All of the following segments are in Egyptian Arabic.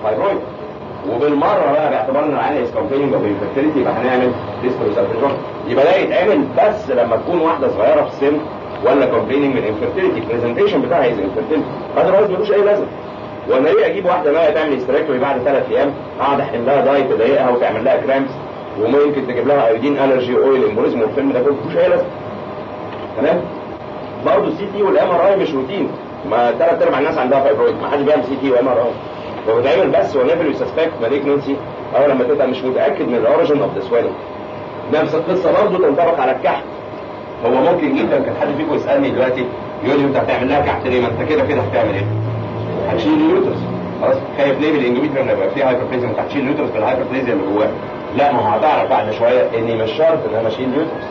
فايبرويد وبالمره بقى باعتبار ان العيان اسكومبينج اوف انفيرتيليتي يبقى هنعمل ديستروسالفيجون يبقى ده يتعمل بس لما تكون واحده صغيره في السن ولا كومبيننج من انفيرتيليتي البرزنتيشن بتاعها از انفيرتيليتي اذروايز ملوش اي لازمه وانا ليه اجيب واحده ناويه تعمل استراكتوري بعد ثلاث ايام اقعد احل لها دايت تضايقها وتعمل لها كرامبس وممكن تجيب لها ايودين الرجي اويل امبوليزم والفيلم ده كله ملوش اي لازمه تمام برضه السي تي والام ار اي مش روتين ما ثلاث ارباع الناس عندها فايبرويد ما حدش بيعمل سي تي وام ار اي هو بيتعمل بس ونيفر يسسبكت مالجنسي او لما تبقى مش متاكد من الاوريجن اوف ذا سويلنج نفس القصه برضه تنطبق على الكحت هو ممكن جدا كان حد فيكم يسالني دلوقتي يقول لي انت هتعمل لها كحت ليه ما انت كده كده هتعمل ايه؟ هتشيل اليوترس خلاص خايف ليه من الاندوميتريوم يبقى فيه هايبربليزيا انت هتشيل اليوترس بالهايبربليزيا اللي جواه لا ما هو هتعرف بعد شويه اني مش شرط ان انا اشيل اليوترس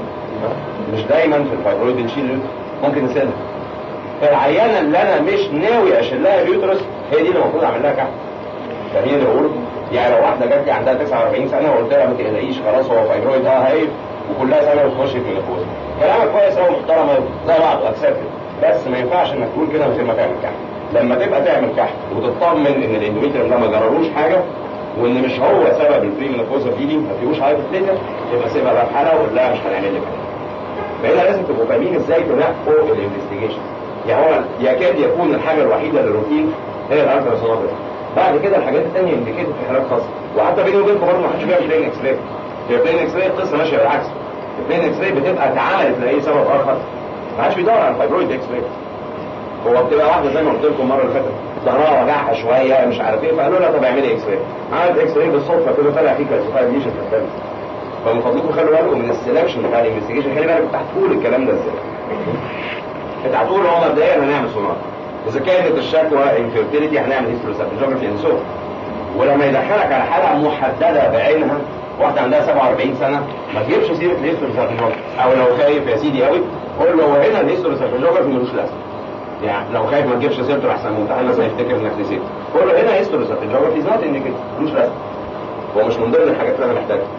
مش دايما في الفايبرويد بنشيل اليوترس ممكن نسيبها فالعيانه اللي انا مش ناوي اشيل لها اليوترس هي دي اللي المفروض اعمل لها كحت فهي اللي بقول يعني لو واحده جات لي عندها 49 سنه وقلت لها ما تقلقيش خلاص هو فايبرويد اه هايف وكلها سنه وتخش في المينوبوز كلامك كويس قوي محترم زي بعض اكسبت بس ما ينفعش انك تقول كده من غير ما تعمل كحت لما تبقى تعمل كحت وتطمن ان الاندوميتريوم ده ما جرالوش حاجه وان مش هو سبب البري مينوبوز فيدي ما فيهوش هايبربليزيا يبقى سيبها بقى في حالها وقول لها مش هنعمل لك فهنا لازم تبقوا فاهمين ازاي تنقوا الانفستيجيشن يعني هو يكاد يكون الحاجه الوحيده للروتين هي الالتراسونوجرافي بعد كده الحاجات الثانيه انديكيتد في حالات خاصه وحتى بيني وبينكم برضه ما حدش بيعمل بلين اكس راي هي بلين اكس راي القصه ماشيه بالعكس البلين اكس راي بتبقى اتعملت لاي سبب اخر ما حدش بيدور على الفايبرويد اكس راي هو بتبقى واحده زي ما قلت لكم المره اللي فاتت ظهرها وجعها شويه مش عارف ايه فقالوا لها طب اعملي اكس راي عملت اكس راي بالصدفه كده طلع فيه كالسيفايد ليشن في الثالث فمن فضلكم خلوا بالكم من السلكشن بتاع الانفستيجيشن خلي بالك انت هتقول الكلام ده ازاي انت هتقول هو مبدئيا هنعمل سونار اذا كانت الشكوى انفيرتيليتي هنعمل هيستروسابجوجرافي اند سو ولما يدخلك على حاله محدده بعينها واحده عندها 47 سنه ما تجيبش سيره الهيستروسابجوجرافي او لو خايف يا سيدي قوي قول له هو هنا الهيستروسابجوجرافي ملوش لازمه يعني لو خايف ما تجيبش سيرته احسن الممتحن مثلا يفتكر انك نسيت قول له هنا هيستروسابجوجرافي نوت انديكيتد ملوش لازمه هو مش من ضمن الحاجات اللي انا محتاجها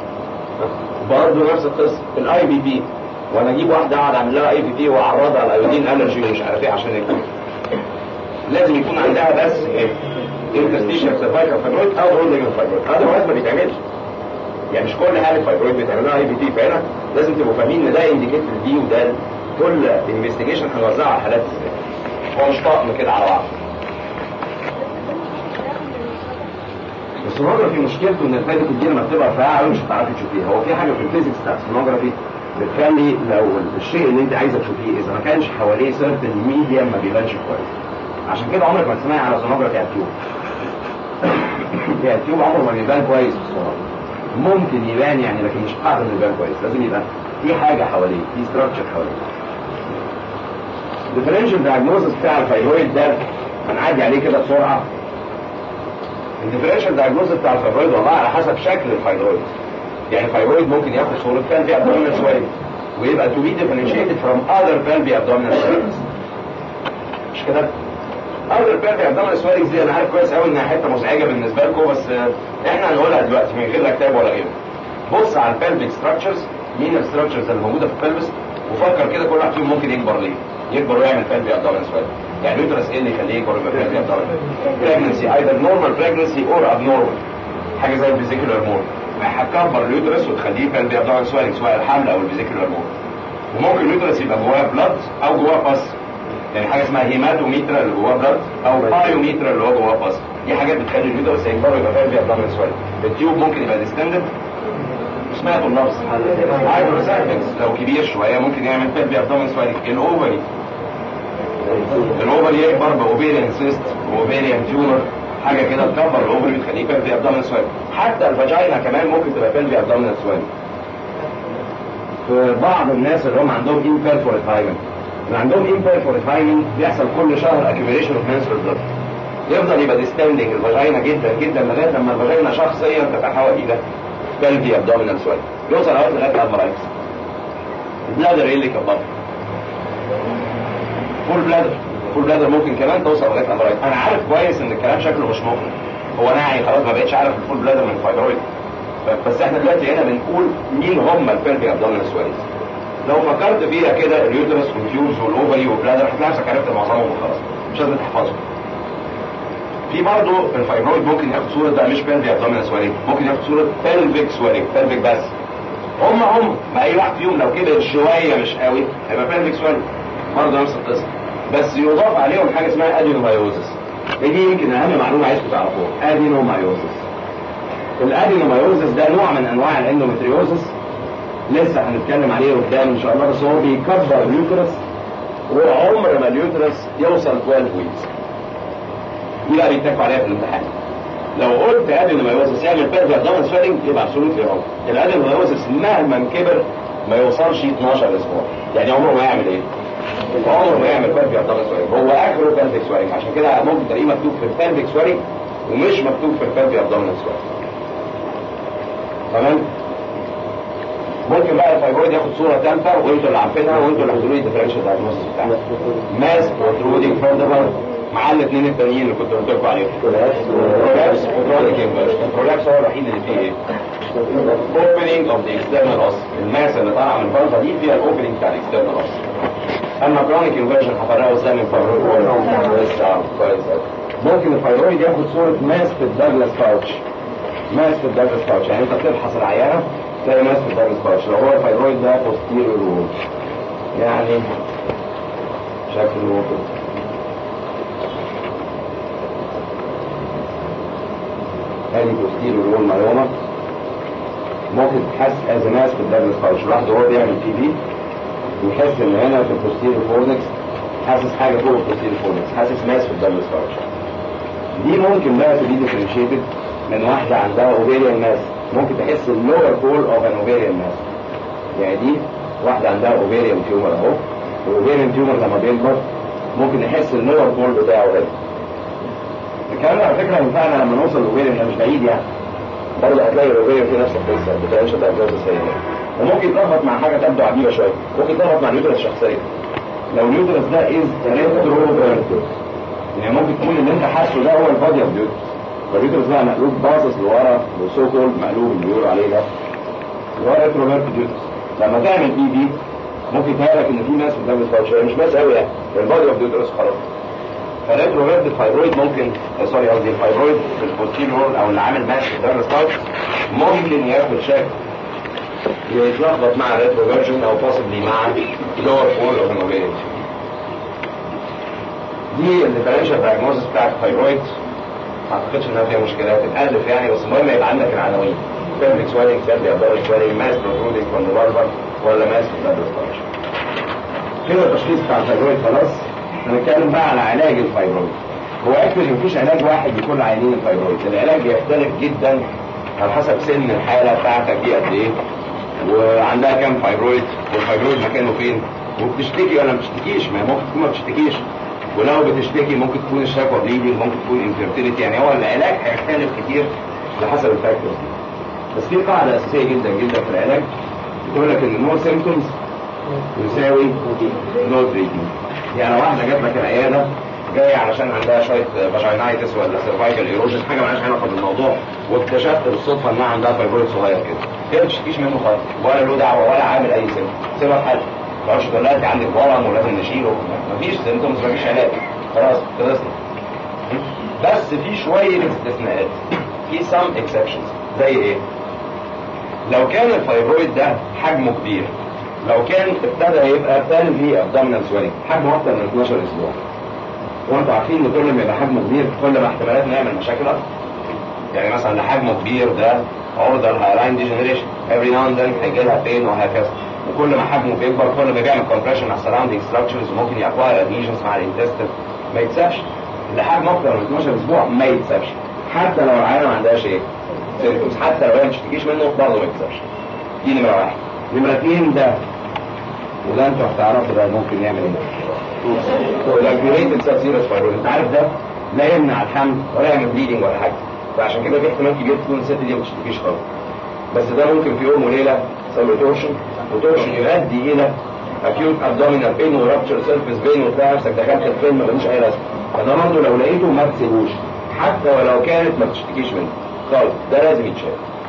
برضه نفس القصه الاي بي بي وانا اجيب واحده اقعد اعمل لها اي بي بي واعرضها على الايودين الرجي ومش عارف ايه عشان يكون لازم يكون عندها بس ايه انترستيشن سيرفايكال فايبرويد او هولدنج فايبرويد هذا ما بيتعملش يعني مش كل حاله فايبرويد بيتعمل لها اي بي تي فهنا لازم تبقوا فاهمين ان ده انديكيتور دي وده كل انفستيجيشن هنوزعه على الحالات ازاي هو مش طقم كده على بعض السونوجرافي مشكلته ان الفايده دي لما بتبقى رفيعه قوي مش هتعرفي تشوفيها هو في حاجه في الفيزيكس بتاع السونوجرافي بتخلي لو الشيء اللي انت عايزه تشوفيه اذا ما كانش حواليه سيرتن ميديم ما بيبانش كويس عشان كده عمرك ما تسمعي على سونوجرافي على التيوب التيوب عمره ما بيبان كويس في السونوجرافي ممكن يبان يعني لكن مش قاعد انه يبان كويس لازم يبقى في حاجه حواليه في ستراكشر حواليه الديفرنشال دايجنوزس بتاع الفايبرويد ده هنعدي عليه كده بسرعه الديفرنشال دايجنوزس بتاع الفايبرويد والله على حسب شكل الفايبرويد يعني الفايبرويد ممكن ياخد صوره pelvic abdominal swelling ويبقى to be differentiated from other pelvic abdominal swellings مش كده؟ other pelvic abdominal swellings دي انا عارف كويس قوي انها حته مزعجه بالنسبه لكم بس احنا هنقولها دلوقتي من غير لا كتاب ولا غيره بص على البلفيك ستراكشرز مين الستراكشرز اللي موجوده في البلفس وفكر كده كل واحد فيهم ممكن يكبر ليه يكبر ويعمل pelvic abdominal swelling يعني يوترس ايه اللي يخليه يكبر ويبقى pelvic abdominal pregnancy either normal pregnancy or abnormal حاجه زي الفيزيكولار مول هتكبر اليوترس وتخليه pelvic abdominal swelling سواء الحمل او الفيزيكولار مول وممكن اليوترس يبقى جواه بلاد او جواه باس يعني حاجه اسمها هيماتوميترا اللي جواه بلاد او بايوميترا اللي هو جواه باس دي حاجات بتخلي اليوترس يكبر ويبقى pelvic abdominal swelling التيوب ممكن يبقى ديستندد سمعتوا اللفظ هايدروسايتكس لو كبير شويه ممكن يعمل pelvic abdominal swelling الاوفري الاوفري يكبر باوفيريان سيست واوفيريان تيومر حاجه كده تكبر الاوفري بتخليه pelvic abdominal swelling حتى الفاجينا كمان ممكن تبقى pelvic abdominal swelling في بعض الناس اللي هم عندهم imperforate hymen اللي عندهم imperforate hymen بيحصل كل شهر accumulation of menstrual blood يفضل يبقى ديستندنج الفاجينا جدا جدا لغايه لما الفاجينا شخصيا تتحول الى pelvic abdominal swelling يوصل لغايه لغايه الابرايكس البلادر ايه اللي كبر فول بلادر فول بلادر ممكن كمان توصل لغايه الابرايكس انا عارف كويس ان الكلام شكله مش مقنع هو ناعي خلاص ما بقتش عارف الفول بلادر من الفايبرويد بس احنا دلوقتي هنا بنقول مين هم البيلفيك ابدومينال سويلز لو فكرت فيها كده اليوترس والتيوبز والاوفري والبلادر هتلاقي نفسك عرفت معظمهم وخلاص مش لازم تحفظهم في برضه الفايبرويد ممكن ياخد صوره ده مش بلفي ابدومينال سوالينج ممكن ياخد صوره بلفيك سوالينج بلفيك بس هم هم ما اي واحد فيهم لو كبر شويه مش قوي هيبقى بلفيك سوالينج برضه نفس القصه بس يضاف عليهم حاجه اسمها ادينومايوزس دي يمكن اهم معلومه عايزكم تعرفوها ادينومايوزس الادينومايوزس ده نوع من انواع الاندومتريوزس لسه هنتكلم عليه قدام ان شاء الله بس هو بيكبر اليوترس وعمر ما اليوترس يوصل 12 ويكس دي بقى بيتكوا عليها في الامتحان لو قلت ادينومايوزس يعمل بيرفي ابدومين سويلنج يبقى ابسولوتلي رونج الادينومايوزس مهما كبر ما يوصلش 12 اسبوع يعني عمره ما يعمل ايه؟ عمره ما يعمل بيرفي ابدومين سويلنج هو اخره بيرفيك سويلنج عشان كده ممكن تلاقيه مكتوب في البيرفيك سويلنج ومش مكتوب في البيرفي ابدومين سويلنج تمام ممكن بقى الفايبرويد ياخد صوره ثالثه وانتوا اللي عارفينها وانتوا اللي هتقولوا لي الديفرنشال دايجنوستس بتاعها ماس بروترودنج فروم ذا مع الاثنين التانيين اللي كنت قلت لكم عليهم برولابس بروترودنج البرولابس هو الوحيد اللي فيه ايه؟ opening of the external os الماس اللي طالعه من الفالفا دي فيها الاوبننج بتاع الاكسترنال os اما كرونيك انفيرجن هفرقه ازاي من فايبرويد كويس ممكن الفايبرويد ياخد صوره ماس في الداجلاس باوتش ماس في الداجلاس باوتش يعني انت بتفحص العيانه تلاقي ماس في الداجلاس باوتش لو هو الفايبرويد ده بوستيريور وول يعني شكله كده ادي بوستيريور وول مايوما ممكن تحس از ماس في الداجلاس باوتش الواحد وهو بيعمل تي في يحس ان هنا في البوستيريور فورنكس حاسس حاجه فوق البوستيريور فورنكس حاسس ماس في الداجلاس باوتش دي ممكن بقى تبقى ديفرنشيتد من واحدة عندها اوفيريان ماس ممكن تحس اللور بول اوف ان اوفيريان ماس يعني دي واحدة عندها اوفيريان تيومر اهو الاوفيريان تيومر لما بيكبر ممكن نحس اللور بول بتاعه هنا الكلام ده على فكرة ينفعنا لما نوصل الاوفيريان ده مش بعيد يعني برضه هتلاقي الاوفيريان في نفس القصة بتعيش دايجنوستس هي وممكن يتلخبط مع حاجة تبدو عجيبة شوية ممكن يتلخبط مع اليوترس الشخصية لو اليوترس ده از ريتروفيرتد يعني ممكن تكون اللي انت حاسه ده هو البادي اوف اليوترس فاليوترس بقى مقلوب باصص لورا وسو كول مقلوب اللي بيقولوا عليه ده اللي هو ريتروفيرتد يوترس لما تعمل بي بي ممكن تهيألك ان في ناس في الدم باوتش مش ناس قوي يعني البادي اوف اليوترس خلاص فالريتروفيرتد فايبرويد ممكن آه سوري قصدي الفايبرويد في البوستيريور او اللي عامل ماس في الدم باوتش ممكن ياخد شكل يتلخبط مع الريتروفيرجن او possibly مع لور فول اوف انوفيريان دي الديفرنشال دايجنوستس بتاعت الثايرويد ما اعتقدش انها فيها مشكلات تتالف يعني بس المهم يبقى عندك العناوين بيرفكت سويلنج سيرفي ابدال سويلنج ماس بروترودنج فروم ذا فالفا ولا ماس في الدبل ستارش كده التشخيص بتاع الثايرويد خلاص هنتكلم بقى على علاج الفايبرويد هو اكشلي مفيش علاج واحد لكل عيانين الفايبرويد العلاج بيختلف جدا على حسب سن الحاله بتاعتك دي قد ايه وعندها كام فايبرويد والفايبرويد مكانه فين وبتشتكي ولا ما بتشتكيش ما ممكن تكون ما بتشتكيش ولو بتشتكي ممكن تكون الشكوى بليدنج ممكن تكون انفيرتيليتي يعني هو العلاج هيختلف كتير لحسب الفاكتورز دي بس في قاعده اساسيه جدا جدا في العلاج بتقول لك ان نو سيمبتومز يساوي نو تريتمنت يعني لو واحده جات لك العياده جايه علشان عندها شويه فاجينايتس ولا سيرفايكال ايروجن حاجه مالهاش علاقه بالموضوع واكتشفت بالصدفه انها عندها فايبرويد صغير كده هي ما بتشتكيش منه خالص ولا له دعوه ولا عامل اي سيمتوم سيبها في حالها ما تقعدش تقول لها انت عندك ورم ولازم نشيله مفيش سيمتومز مفيش علاج خلاص خلصنا بس في شويه استثناءات في some exceptions زي ايه؟ لو كان الفايبرويد ده حجمه كبير لو كان ابتدى يبقى بلفي ابدومينال سويلنج حجمه اكتر من 12 اسبوع وانتوا عارفين ان كل ما يبقى حجمه كبير كل ما احتمالات نعمل مشاكل اكتر يعني مثلا اللي حجمه كبير ده عرضه لهايلاين ديجنريشن افري ناو اند هيجي لها بين وهكذا وكل ما حجمه بيكبر كل ما بيعمل كومبريشن على السراوندينج ستراكشرز وممكن يأكواير ادهيجنز مع الانتستين ما يتسابش اللي حجمه اكتر من 12 اسبوع ما يتسابش حتى لو العيانه ما عندهاش ايه سيمتومز حتى لو هي ما بتشتكيش منه برضه ما يتسابش دي نمره واحد نمره اثنين ده وده انتوا هتعرفوا ده ممكن يعمل ايه الاكيوريتد سبسيرس فايبرويد انت عارف ده لا يمنع الحمل ولا يعمل بليدنج ولا حاجه فعشان كده في احتمال كبير تكون الست دي ما بتشتكيش خالص بس ده ممكن في يوم وليله يسوي تورشن وتورشن يؤدي الى اكيوت ابدومينال بين ورابتشر سيرفيس بين وتلاقي نفسك دخلت الفيلم ملوش اي لازمه فده برضه لو لقيته ما تسيبوش حتى ولو كانت ما بتشتكيش منه خالص ده لازم يتشال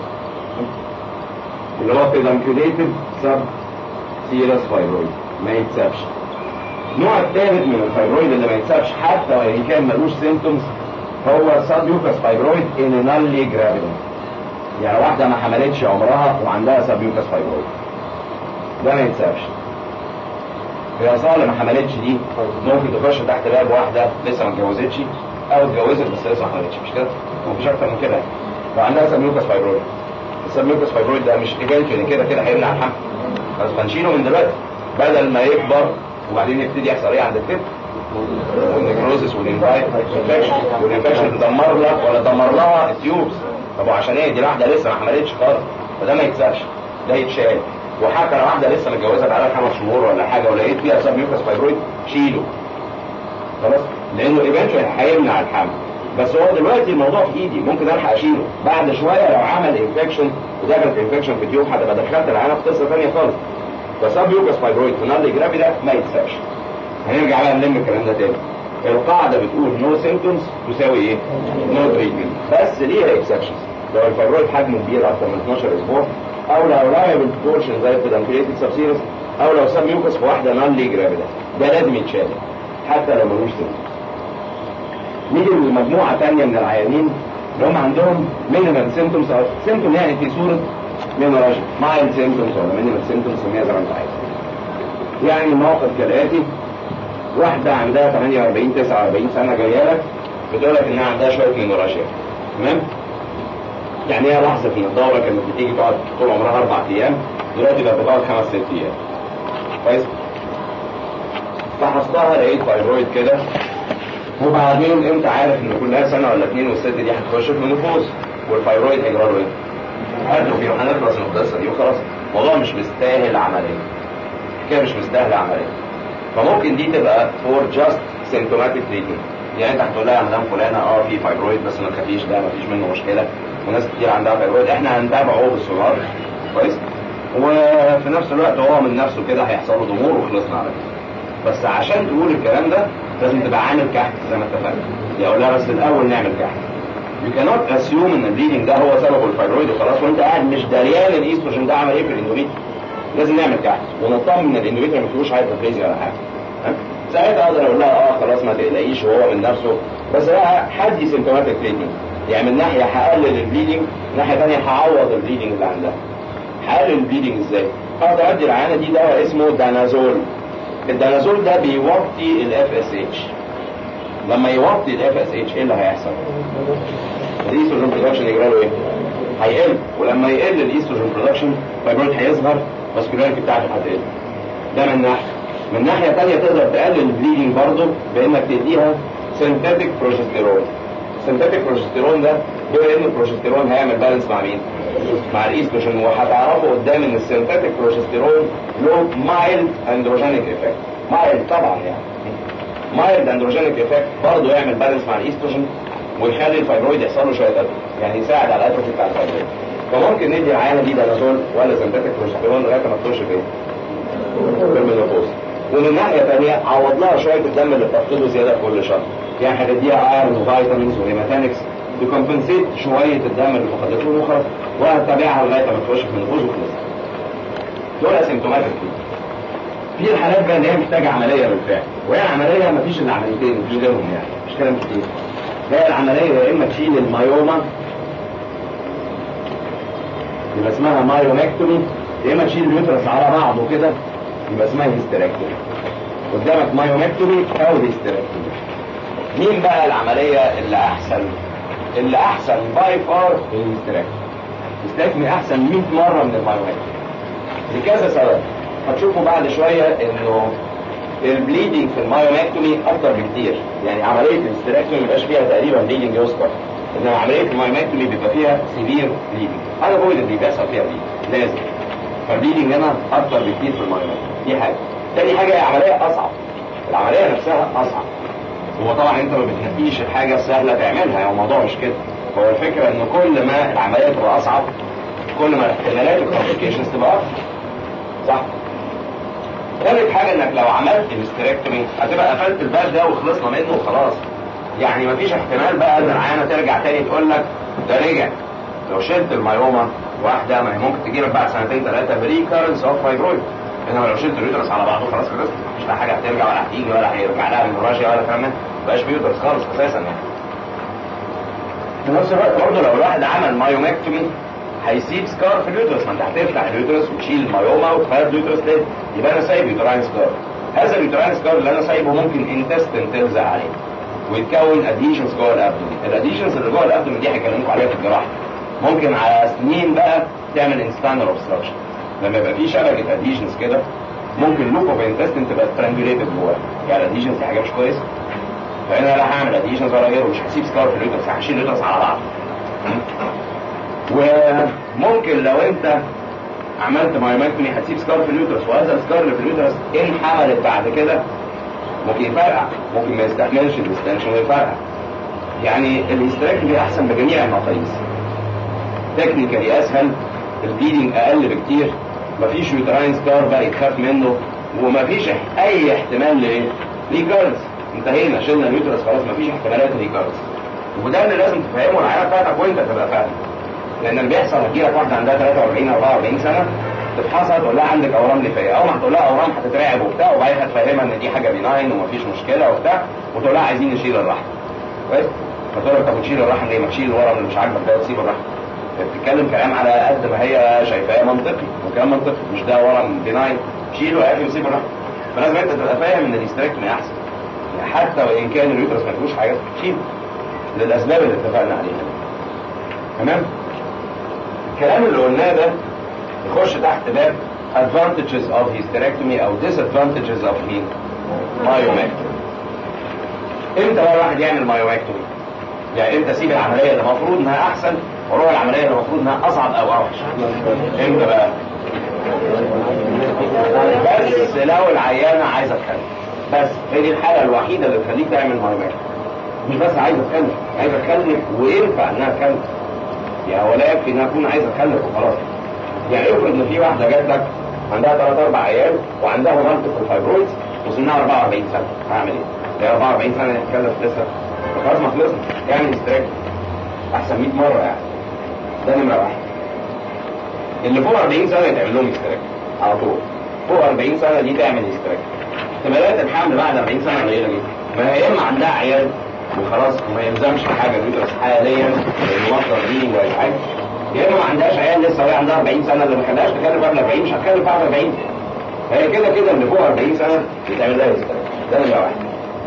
اللي هو بيدانكيوليتد سب سيرس فايبرويد ما يتسابش النوع الثالث من الفايبرويد اللي ما يتسابش حتى وان كان ملوش سيمتومز هو سابيوكس فايبرويد ان نالي جرافيدنت يعني واحدة ما حملتش عمرها وعندها سابيوكس فايبرويد ده ما يتسابش الأطفال اللي ما حملتش دي ممكن تخش تحت باب واحدة لسه ما اتجوزتش أو اتجوزت بس لسه ما حملتش مش كده؟ مفيش أكتر من كده لو عندها سابيوكس فايبرويد السابيوكس فايبرويد ده مش ايفنتشولي كده كده هيمنع الحمل بس هنشيله من دلوقتي بدل ما يكبر وبعدين يبتدي يحصل ايه عند الست والنيكروزس والانفكشن والانفكشن تدمر لك ولا تدمر لها التيوبس طب وعشان ايه دي واحده لسه ما حملتش خالص فده ما يتسابش ده يتشال وحتى لو واحده لسه متجوزه بقالها خمس شهور ولا حاجه ولقيت فيها سب ميوكس فايبرويد شيله خلاص لانه ايفنتشولي هيمنع الحمل بس هو دلوقتي الموضوع في ايدي ممكن الحق اشيله بعد شويه لو عمل انفكشن ودخلت انفكشن في تيوب هتبقى دخلت العينه في قصه ثانيه خالص فسب ميوكس فايبرويد في نار جرافي ده ما يتسابش هنرجع بقى نلم الكلام ده تاني القاعده بتقول نو سيمتومز تساوي ايه؟ نو تريتمنت بس ليها اكسبشنز لو الفايبرويد حجمه كبير اكتر من 12 اسبوع او لو لاعب بورشن زي البيدانكريتيك سبسيرس او لو سب ميوكس في واحده نون لي جرافيدا ده لازم يتشال حتى لو ملوش سيمتومز نيجي لمجموعه ثانيه من العيانين اللي هم عندهم مينيمال سيمتومز او سيمتوم يعني في صوره مينوراجيا مايل سيمتومز ولا مينيمال سيمتومز سميها زي ما انت عايز يعني الموقف كالاتي واحدة عندها 48 49 سنة جاية لك بتقول لك انها عندها شوية مينوراجيا تمام؟ يعني هي لحظة في الدورة كانت بتيجي تقعد طول عمرها أربع أيام دلوقتي بقت بتقعد خمس ست أيام كويس؟ فحصتها لقيت فايبرويد كده وبعدين انت عارف ان كلها سنة ولا اتنين والست دي هتخش في المنفوذ والفايبرويد هيجرى له ايه؟ هاتروفي وهنخلص من القصة دي وخلاص الموضوع مش مستاهل عملية كده مش مستاهلة عملية فممكن دي تبقى فور جاست سيمتوماتيك تريتمنت يعني انت هتقول لها يا مدام فلانه اه في فايبرويد بس ما تخافيش ده ما فيش منه مشكله وناس كتير عندها فايبرويد احنا هنتابعه بالسونار كويس وفي نفس الوقت هو من نفسه كده هيحصل له ضمور وخلصنا على كده بس عشان تقول الكلام ده لازم تبقى عامل كحت زي ما اتفقنا يقول لها بس الاول نعمل كحت You cannot assume ان البليدنج ده هو سببه الفايبرويد وخلاص وانت قاعد مش دريان الايستروجين ده عمل ايه في الاندوميتريوم لازم نعمل كحت ونطمن ان الاندوميتريوم ما فيهوش هايبرفيزيا ولا حاجه ساعتها اقدر اقول لها اه خلاص ما تقلقيش وهو من نفسه بس بقى حدي سيمتوماتيك تريتمنت يعني من ناحيه هقلل البليدنج من ناحيه ثانيه هعوض البليدنج اللي عندها هقلل البليدنج ازاي؟ اقدر ادي العيانه دي دواء اسمه دانازول الدانازول ده بيوطي الاف اس اتش لما يوطي الاف اس اتش ايه اللي هيحصل؟ الايستروجين برودكشن يجرى له ايه؟ هيقل ولما يقل الايستروجين برودكشن فايبرويد هيظهر فاسكولاريتي بتاعته هتقل ده من ناحيه من ناحية تانية تقدر تقلل البليدنج برضه بانك تديها سينثيتك بروجستيرون سينثيتك بروجستيرون ده بما ان البروجستيرون هيعمل بالانس مع مين؟ مع الايستروجين وهتعرفوا قدام ان السينثيتك بروجستيرون له مايلد اندروجينيك افكت مايلد طبعا يعني مايلد اندروجينيك افكت برضه يعمل بالانس مع الايستروجين ويخلي الفايبرويد يحصل له شويه اتروفي يعني يساعد على الاتروفي بتاع الفايبرويد فممكن ندي العينه دي دانازول ولا سينثيتك بروجستيرون لغايه ما تخش فين؟ في المينوبوز ومن ناحيه ثانيه عوض لها شويه الدم اللي بتفقده زياده كل شهر يعني هتديها ايرون وفيتامينز وهيماتانكس تكمبنسيت شويه الدم اللي فقدته وخلاص وهتتابعها لغايه ما تخش في النفوذ وخلص دول اسيمتوماتيك في الحالات بقى اللي هي محتاجه عمليه بالفعل وهي العمليه ما فيش الا عمليتين مفيش غيرهم يعني مش كلام كتير هي العمليه يا اما تشيل المايوما يبقى اسمها مايومكتومي يا اما تشيل اليوترس على بعضه كده يبقى اسمها هيستريكتومي قدامك مايومكتومي او هيستريكتومي مين بقى العملية اللي احسن اللي احسن باي فار الهيستريكتومي الهيستريكتومي احسن 100 مرة من المايومكتومي لكذا سبب هتشوفوا بعد شوية انه البليدنج في المايومكتومي اكتر بكتير يعني عملية الهيستريكتومي مبقاش فيها تقريبا بليدنج يذكر انما عملية المايومكتومي بيبقى فيها سيفير بليدنج انا بقول اللي بيحصل فيها بليدنج لازم فالبليدنج هنا اكتر بكتير في المايومكتومي دي حاجة تاني حاجة هي عملية أصعب العملية نفسها أصعب هو طبعا أنت ما بتنفيش الحاجة السهلة تعملها يعني الموضوع مش كده هو الفكرة إن كل ما العملية تبقى أصعب كل ما احتمالات الكومبليكيشنز تبقى أكتر صح؟ ثالث حاجة إنك لو عملت هيستريكتومي هتبقى قفلت الباب ده وخلصنا منه وخلاص يعني مفيش احتمال بقى إن العيانة ترجع تاني تقول لك ده رجع لو شلت المايوما واحدة ما هي ممكن تجيلك بعد سنتين ثلاثة بريكارنس اوف فايبرويد انما لو شلت اليوترس على بعضه خلاص خلص مش لا حاجه هترجع ولا هتيجي ولا هيرجع لها من راشيا ولا كمان ما بقاش بيوترس خالص اساسا يعني في نفس الوقت برضه لو الواحد عمل مايوماكتومي هيسيب سكار في اليوترس ما انت هتفتح اليوترس وتشيل المايوما وتخيط اليوترس تاني يبقى انا سايب يوتراين سكار هذا اليوتراين سكار اللي انا سايبه ممكن انتستن تلزق عليه ويتكون اديشنز جوه الابدومين الاديشنز اللي جوه الابدومين دي هيكلمكم عليها في الجراحه ممكن على سنين بقى تعمل انستانر اوبستراكشن لما يبقى في شبكه اديشنز كده ممكن لوب اوف انتستين تبقى سترانجوليتد جوه يعني الاديشنز دي حاجه مش كويسه فانا لا هعمل اديشنز ولا غيره مش هسيب سكار في اليوترس هشيل اليوترس على بعض وممكن لو انت عملت مايوماكتومي هتسيب سكار في اليوترس وهذا السكار اللي في اليوترس ان حملت بعد كده ممكن يفرقع ممكن ما يستحملش الاستنشن ويفرقع يعني الاستراكتومي احسن بجميع المقاييس تكنيكالي اسهل البيدنج اقل بكتير مفيش يوتراين سكار بقى يتخاف منه ومفيش اي احتمال لايه؟ ريكارز انتهينا شلنا اليوترس خلاص مفيش احتمالات ريكارز وده اللي لازم تفهمه العيله بتاعتك وانت تبقى فاهم لان اللي بيحصل هتجيلك واحده عندها 43 44 سنه تفحصها تقول لها عندك اورام ليفيه اول ما هتقول لها اورام هتترعب وبتاع وبعدين هتفهمها ان دي حاجه بيناين ومفيش مشكله وبتاع وتقول لها عايزين نشيل الرحم كويس فتقول لك طب نشيل الرحم ليه ما تشيل الورم اللي مش عاجبك ده وتسيب الرحم بتتكلم كلام على قد ما هي شايفاه منطقي وكلام منطقي مش ده ورم بيناين شيله يا اخي وسيب الرحم فلازم انت تبقى فاهم ان الاستراكتومي احسن يعني حتى وان كان اليوترس ما فيهوش حاجات شيل للاسباب اللي اتفقنا عليها تمام الكلام اللي قلناه ده يخش تحت باب advantages of hysterectomy او disadvantages of myomectomy امتى بقى الواحد يعمل مايومكتومي يعني امتى اسيب العمليه اللي المفروض انها احسن واروح العمليه اللي المفروض انها اصعب او اوحش امتى بقى بس لو العيانه عايزه تخلف بس هي دي الحاله الوحيده اللي تخليك تعمل مايومكتومي مش بس عايزه تخلف عايزه تخلف وينفع انها تخلف يعني ولا يكفي انها تكون عايزه تخلف وخلاص يعني افرض ان في واحده جات لك عندها ثلاث اربع عيال وعندها مالتيبل فايبرويدز وسنها 44 سنه هعمل ايه؟ هي 44 سنه تتكلف لسه خلاص ما خلصنا يعني استراك احسن 100 مره يعني ده نمره واحد اللي فوق 40 سنه يتعمل لهم استراك على طول فوق 40 سنه دي تعمل استراك احتمالات الحمل بعد 40 سنه قليله جدا ما هي اما عندها عيال وخلاص وما يلزمش بحاجه بيدرس حاليا لانه مصدر ديني ولا حاجه يا اما ما عندهاش عيال لسه وهي عندها 40 سنه اللي ما خلاهاش تخلف قبل 40 مش هتخلف بعد 40 هي كده كده اللي فوق 40 سنه يتعمل لها استراك ده نمره واحد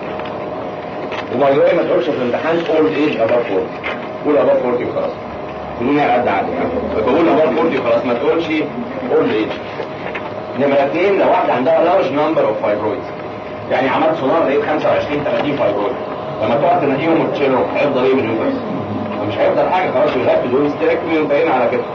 وباي ذا ما تقولش في الامتحان اولد ايج اباف 40 قول اباف 40 وخلاص بدون قد عادي يعني بقول اباف 40 وخلاص ما تقولش اولد ايج نمرة اثنين لو واحدة عندها لارج نمبر اوف فايبرويدز يعني عملت سونار لقيت 25 30 فايبرويد لما تقعد تناديهم وتشيلهم هيفضل ايه من اليوترس؟ مش هيفضل حاجة خلاص يغطي دول استراكمي وانتهينا على كده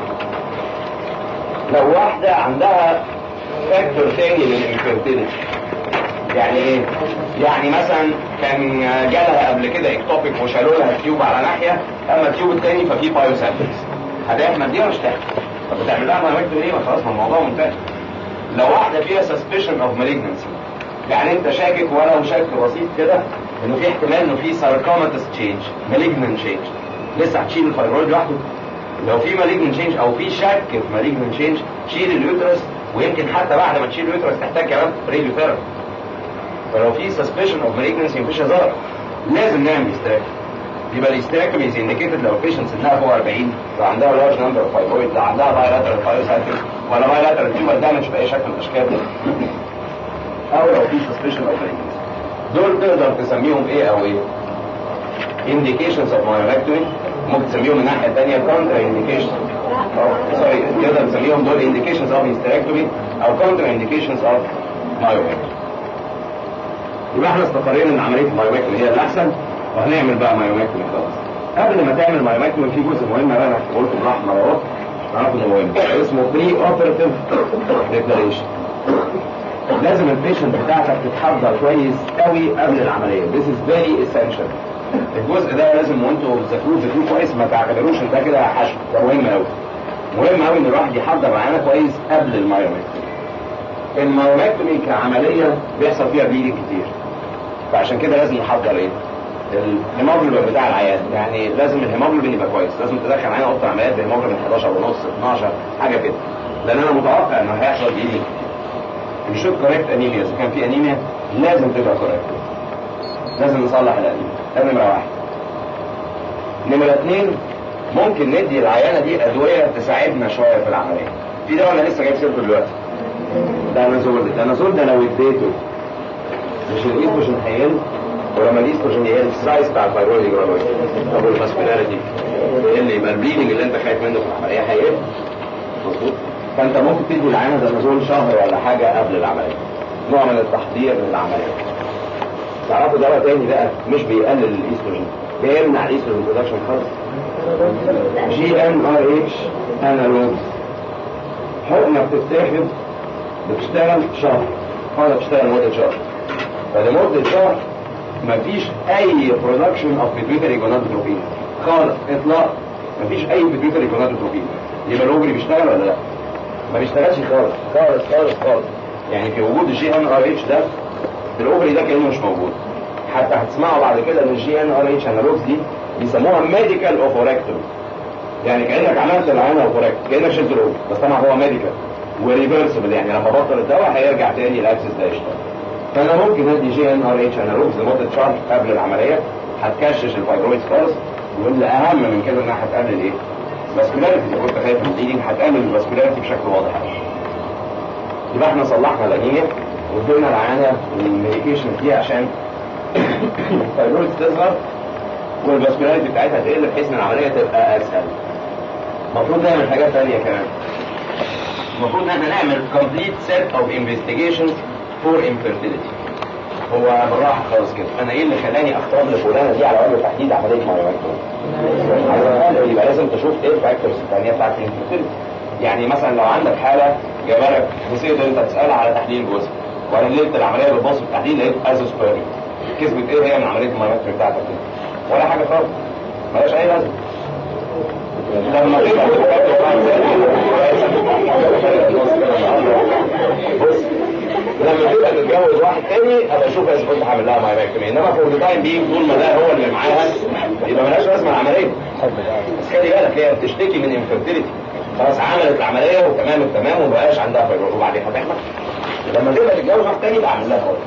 لو واحدة عندها فاكتور تاني للانفيرتيليتي يعني ايه؟ يعني مثلا كان جالها قبل كده اكتوبيك وشالوا لها تيوب على ناحية اما التيوب التاني ففيه بايوسابتكس هتحمل دي ولا مش تحمل؟ طب بتعمل لها مايومكتومي ليه؟ ما خلاص ما الموضوع منتهي لو واحدة فيها suspicion of malignancy يعني انت شاكك ولو شك بسيط كده انه في احتمال انه في sarcomatous change malignant change لسه هتشيل الفايبرويد لوحده لو في malignant change او في شك في malignant change شيل اليوترس ويمكن حتى بعد ما تشيل اليوترس تحتاج كمان راديوثيرابي فلو في suspicion of malignancy مفيش هزار لازم نعمل استراكم يبقى الاستراكم از انديكيتد لو بيشنت سنها فوق 40 لو عندها لارج نمبر اوف فايبرويد لو عندها بايلاترال فايوسايتس ولا بايلاترال تيومر دامج باي شكل من الاشكال او لو في سسبشن اوف دول تقدر تسميهم ايه او ايه؟ indications of myomectomy ممكن تسميهم من الناحيه الثانيه counter indications او سوري تقدر تسميهم دول indications of hysterectomy او counter indications of myomectomy يبقى احنا استقرينا ان عمليه المايومكتومي هي الاحسن وهنعمل بقى مايومكتومي خلاص قبل ما تعمل مايومكتومي في جزء مهم بقى انا قلت بالرحمه اهو تعرفوا انه مهم اسمه بري اوبرتيف ديكلاريشن لازم البيشنت بتاعتك تتحضر كويس قوي قبل العمليه this is very essential الجزء ده لازم وانتوا بتذاكروه تذاكروه كويس ما تعتبروش ان ده كده حشو ده مهم قوي مهم قوي ان الواحد يحضر معانا كويس قبل المايومكتومي المايومكتومي كعمليه بيحصل فيها بليدنج كتير فعشان كده لازم نحضر ايه الهيموجلوبين بتاع العيان يعني لازم الهيموجلوبين يبقى كويس لازم تدخل معانا اوضه عمليات بهيموجلوبين 11 ونص 12 حاجه كده لان انا متوقع انه هيحصل بليدنج نشوف كوريكت انيميا اذا كان في انيميا لازم تبقى كوريكت لازم نصلح الانيميا ده نمره واحد نمرة اتنين ممكن ندي العيانة دي أدوية تساعدنا شوية في العملية في دواء أنا لسه جايب سيرته دلوقتي دانازول الدانازول ده لو اديته مش الايستروجين هيقل ولما الايستروجين يقل السايز بتاع الفايبرويد يجرى له ايه؟ طب والماسكولاريتي يقل يبقى البليدنج اللي انت خايف منه في العملية هيقل مظبوط فانت ممكن تدي العيانة دانازول شهر ولا حاجة قبل العملية نوع من التحضير للعملية تعرفوا دواء تاني بقى مش بيقلل الايستروجين بيمنع الايستروجين برودكشن خالص جي ان ار اتش انالوجز حقنه بتتاخد بتشتغل شهر حقنه بتشتغل مده شهر فلمده شهر مفيش اي برودكشن اوف بيتويتري جونادوتروبين خالص اطلاق مفيش اي بيتويتري جونادوتروبين يبقى الاوفري بيشتغل ولا لا؟ ما بيشتغلش خالص خالص خالص خالص يعني في وجود الجي ان ار اتش ده الاوفري ده كانه مش موجود حتى هتسمعوا بعد كده ان الجي ان ار اتش انالوجز دي بيسموها ميديكال اوفوركتوم يعني كانك عملت العينه اوفوركت كانك شلت الاوفر بس طبعا هو ميديكال وريفرسبل يعني لما بطل الدواء هيرجع تاني الاكسس ده يشتغل فانا ممكن ادي جي ان ار اتش انالوجز لمده شهر قبل العمليه هتكشش الفايبرويدز خالص واللي اهم من كده انها هتقلل ايه؟ الفاسكولاريتي اذا كنت خايف من البليدنج هتقلل الفاسكولاريتي بشكل واضح يبقى احنا صلحنا الانيميا وادينا العيانه الميديكيشن دي عشان الفايبرويدز تصغر والفاسكولاريتي بتاعتها تقل بحيث ان العمليه تبقى اسهل. المفروض نعمل حاجات ثانيه كمان. المفروض ان احنا نعمل complete set of investigations for infertility. هو بالراحه خالص كده، انا ايه اللي خلاني اختار لفلانه دي على وجه تحديد عمليه مايوماكتوم؟ يبقى لازم تشوف ايه الفاكتورز الثانيه بتاعت الانفيرتيليتي. يعني مثلا لو عندك حاله جابلك نسيت انت تسالها على تحليل جزء وبعدين لقيت العمليه بتبص في التحليل لقيت ازوسبيرمي كسبت ايه هي من عمليه المايوماكتوم بتاعتك دي؟ ولا حاجة خالص ملهاش أي لازمة لما تبقى بص لما تبقى تتجوز واحد تاني ابقى اشوف اذا كنت هعمل لها مايوماكتومي انما فور ذا تايم بينج طول ما ده هو اللي معاها يبقى ملهاش لازمه العمليه بس خلي بالك هي بتشتكي من انفيرتيليتي خلاص عملت العمليه وتمام التمام وما بقاش عندها فيبروز وبعدين هتحمل لما تبقى تتجوز واحد تاني يبقى اعمل لها هو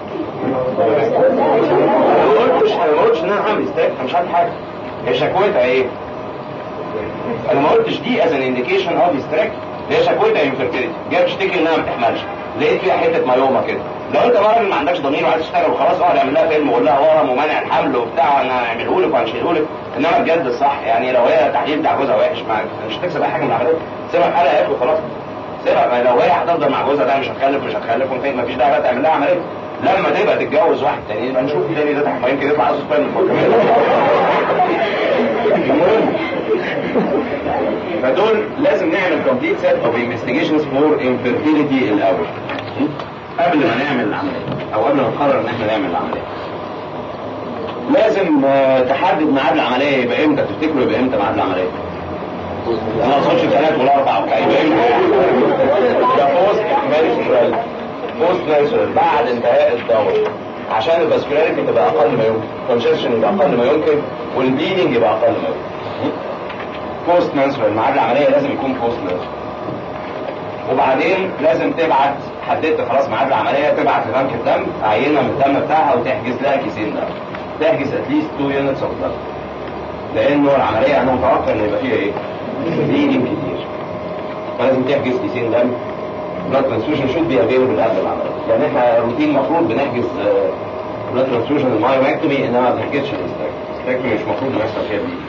انا ما قلتش انا ما قلتش ان انا هعمل استاك انا مش عارف حاجه هي شكوتها ايه؟ انا ما قلتش دي از ان انديكيشن اوف استراك هي شكوتها انفيرتيليتي جايه بتشتكي انها ما بتحملش لقيت فيها حته مايوما كده لو انت راجل ما عندكش ضمير وعايز تشتغل وخلاص اقعد اعمل لها فيلم وقول لها ورم ومانع الحمل وبتاع وانا هعمله لك وهنشيله لك انما بجد الصح يعني لو هي التحليل بتاع جوزها وحش ما مش هتكسب اي حاجه من العمليه سيبها في حالها ياكل خلاص سيبها لو هي هتفضل مع جوزها ده مش هتخلف مش هتخلف وانت مفيش داعي بقى تعمل لها عمليه لما تبقى تتجوز واحد تاني يبقى نشوف تاني ده تحت يمكن يطلع عايز سبايل المهم فدول لازم نعمل كومبليت سيت اوف انفستيجيشنز فور انفيرتيليتي الاول قبل ما نعمل العمليه او قبل ما نقرر ان احنا نعمل العمليه لازم تحدد ميعاد العمليه يبقى امتى تفتكروا يبقى امتى ميعاد العمليه ما اقصدش ثلاث ولا اربع يبقى امتى ده بوست مانسترال بوست مانسترال بعد انتهاء الدورة عشان الفاسكولاريتي تبقى اقل ما يمكن كونجكشن يبقى اقل ما يمكن والبليدنج يبقى اقل ما يمكن بوست مانسترال ميعاد العمليه لازم يكون بوست مانسترال وبعدين لازم تبعت حددت خلاص ميعاد العمليه تبعت لبنك الدم عينه من الدم بتاعها وتحجز لها كيسين دم تحجز اتليست 2 يونتس اوف دم لانه العمليه انا متوقع ان يبقى فيها ايه؟ بليدنج كتير فلازم تحجز كيسين دم بلاد ترانسفيوجن شود بي افيلبل قبل العمليه لان احنا روتين المفروض بنحجز بلاد ترانسفيوجن المايوماكتومي انما ما بنحجزش الاستراكتومي مش المفروض انه يحصل فيها بليدنج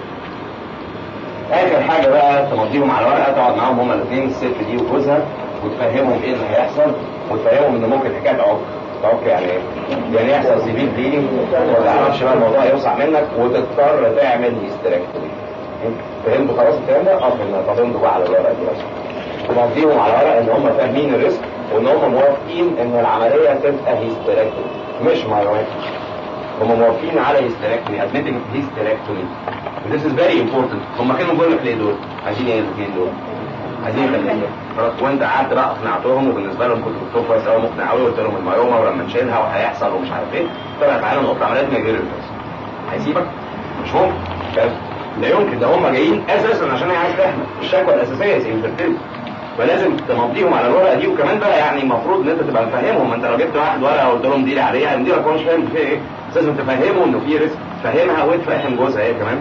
اخر حاجه بقى تمضيهم على ورقه تقعد معاهم هما الاثنين الست دي وجوزها وتفهمهم ايه اللي هيحصل وتفهمهم ان ممكن حكايه عك عك يعني ايه؟ يعني يحصل سيفير بليدنج وما تعرفش بقى الموضوع يوسع منك وتضطر تعمل هيستريكتومي فهمتوا خلاص الكلام ده؟ اه فهمنا طب امضوا بقى على الورقه دي بس تمضيهم على ورقه ان هم فاهمين الريسك وان هم موافقين ان العمليه تبقى هيستريكتومي مش مايوماكتومي هم موافقين على هيستريكتومي admitting هيستريكتومي This is very important هم كانوا بيقول لك ليه دول؟ عايزين ايه الاثنين دول؟ عايزين يخليهم خلاص وانت قعدت بقى اقنعتهم وبالنسبه لهم كنت دكتور كويس قوي مقنع قوي قلت لهم المعلومه ولما نشيلها وهيحصل ومش عارف ايه طلع تعالى نقط عمليات من غير الفلوس هيسيبك؟ مش ممكن لا يمكن ده هم جايين اساسا عشان هي عايز تحمل الشكوى الاساسيه زي انفيرتيلتي فلازم تمضيهم على الورقه دي وكمان بقى يعني المفروض ان انت تبقى مفهمهم انت لو جبت واحد ورقه وقلت لهم دي عليها المدير ما يكونش فاهم فيها ايه لازم تفهمه انه في ريسك فهمها وتفهم جوزها هي كمان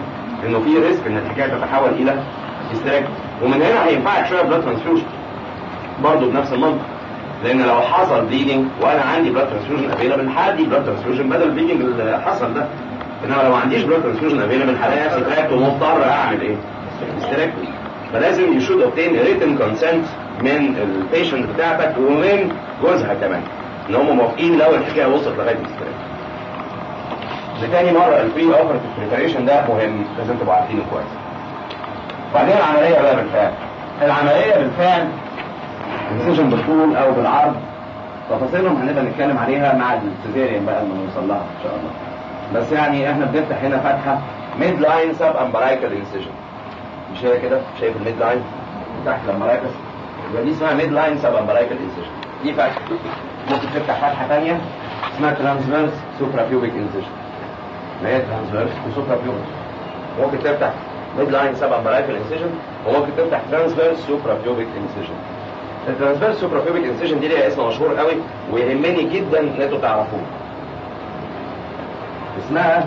انه في ريسك ان الحكايه تتحول الى هيستريك ومن هنا هينفعك شويه بلاد ترانسفيوجن برضه بنفس المنطق لان لو حصل بليدنج وانا عندي بلاد ترانسفيوجن افيلابل هدي بلاد ترانسفيوجن بدل البليدنج اللي حصل ده انما لو ما عنديش بلاد ترانسفيوجن افيلابل هلاقي نفسي تعبت ومضطر اعمل ايه؟ هيستريكتومي فلازم يو شود اوبتين ريتن كونسنت من البيشنت بتاعتك ومن جوزها كمان ان هم موافقين لو الحكايه وصلت لغايه الهيستريكتومي لتاني مرة البري اوبرتيف بريباريشن ده مهم لازم تبقوا عارفينه كويس. وبعدين العملية بقى بالفعل. العملية بالفعل انسجن بالطول او بالعرض تفاصيلهم هنبقى نتكلم عليها مع السيزيريان بقى لما نوصل لها ان شاء الله. بس يعني احنا بنفتح هنا فتحة ميد لاين سب امبرايكال انسجن. مش هي كده؟ شايف الميد لاين؟ تحت الامبرايكال يبقى دي اسمها ميد لاين سب امبرايكال انسجن. دي فتحة. ممكن تفتح فتحة ثانية اسمها ترانسفيرس سوبرا بيوبيك انسجن. ما هي ترانسفيرس وسوبرا بيوبيك ممكن تفتح ميد لاين سبع مراكل انسيجن وممكن تفتح ترانسفيرس سوبرا بيوبيك انسيجن الترانسفيرس سوبرا بيوبيك انسيجن دي ليها اسم مشهور قوي ويهمني جدا ان انتوا تعرفوه اسمها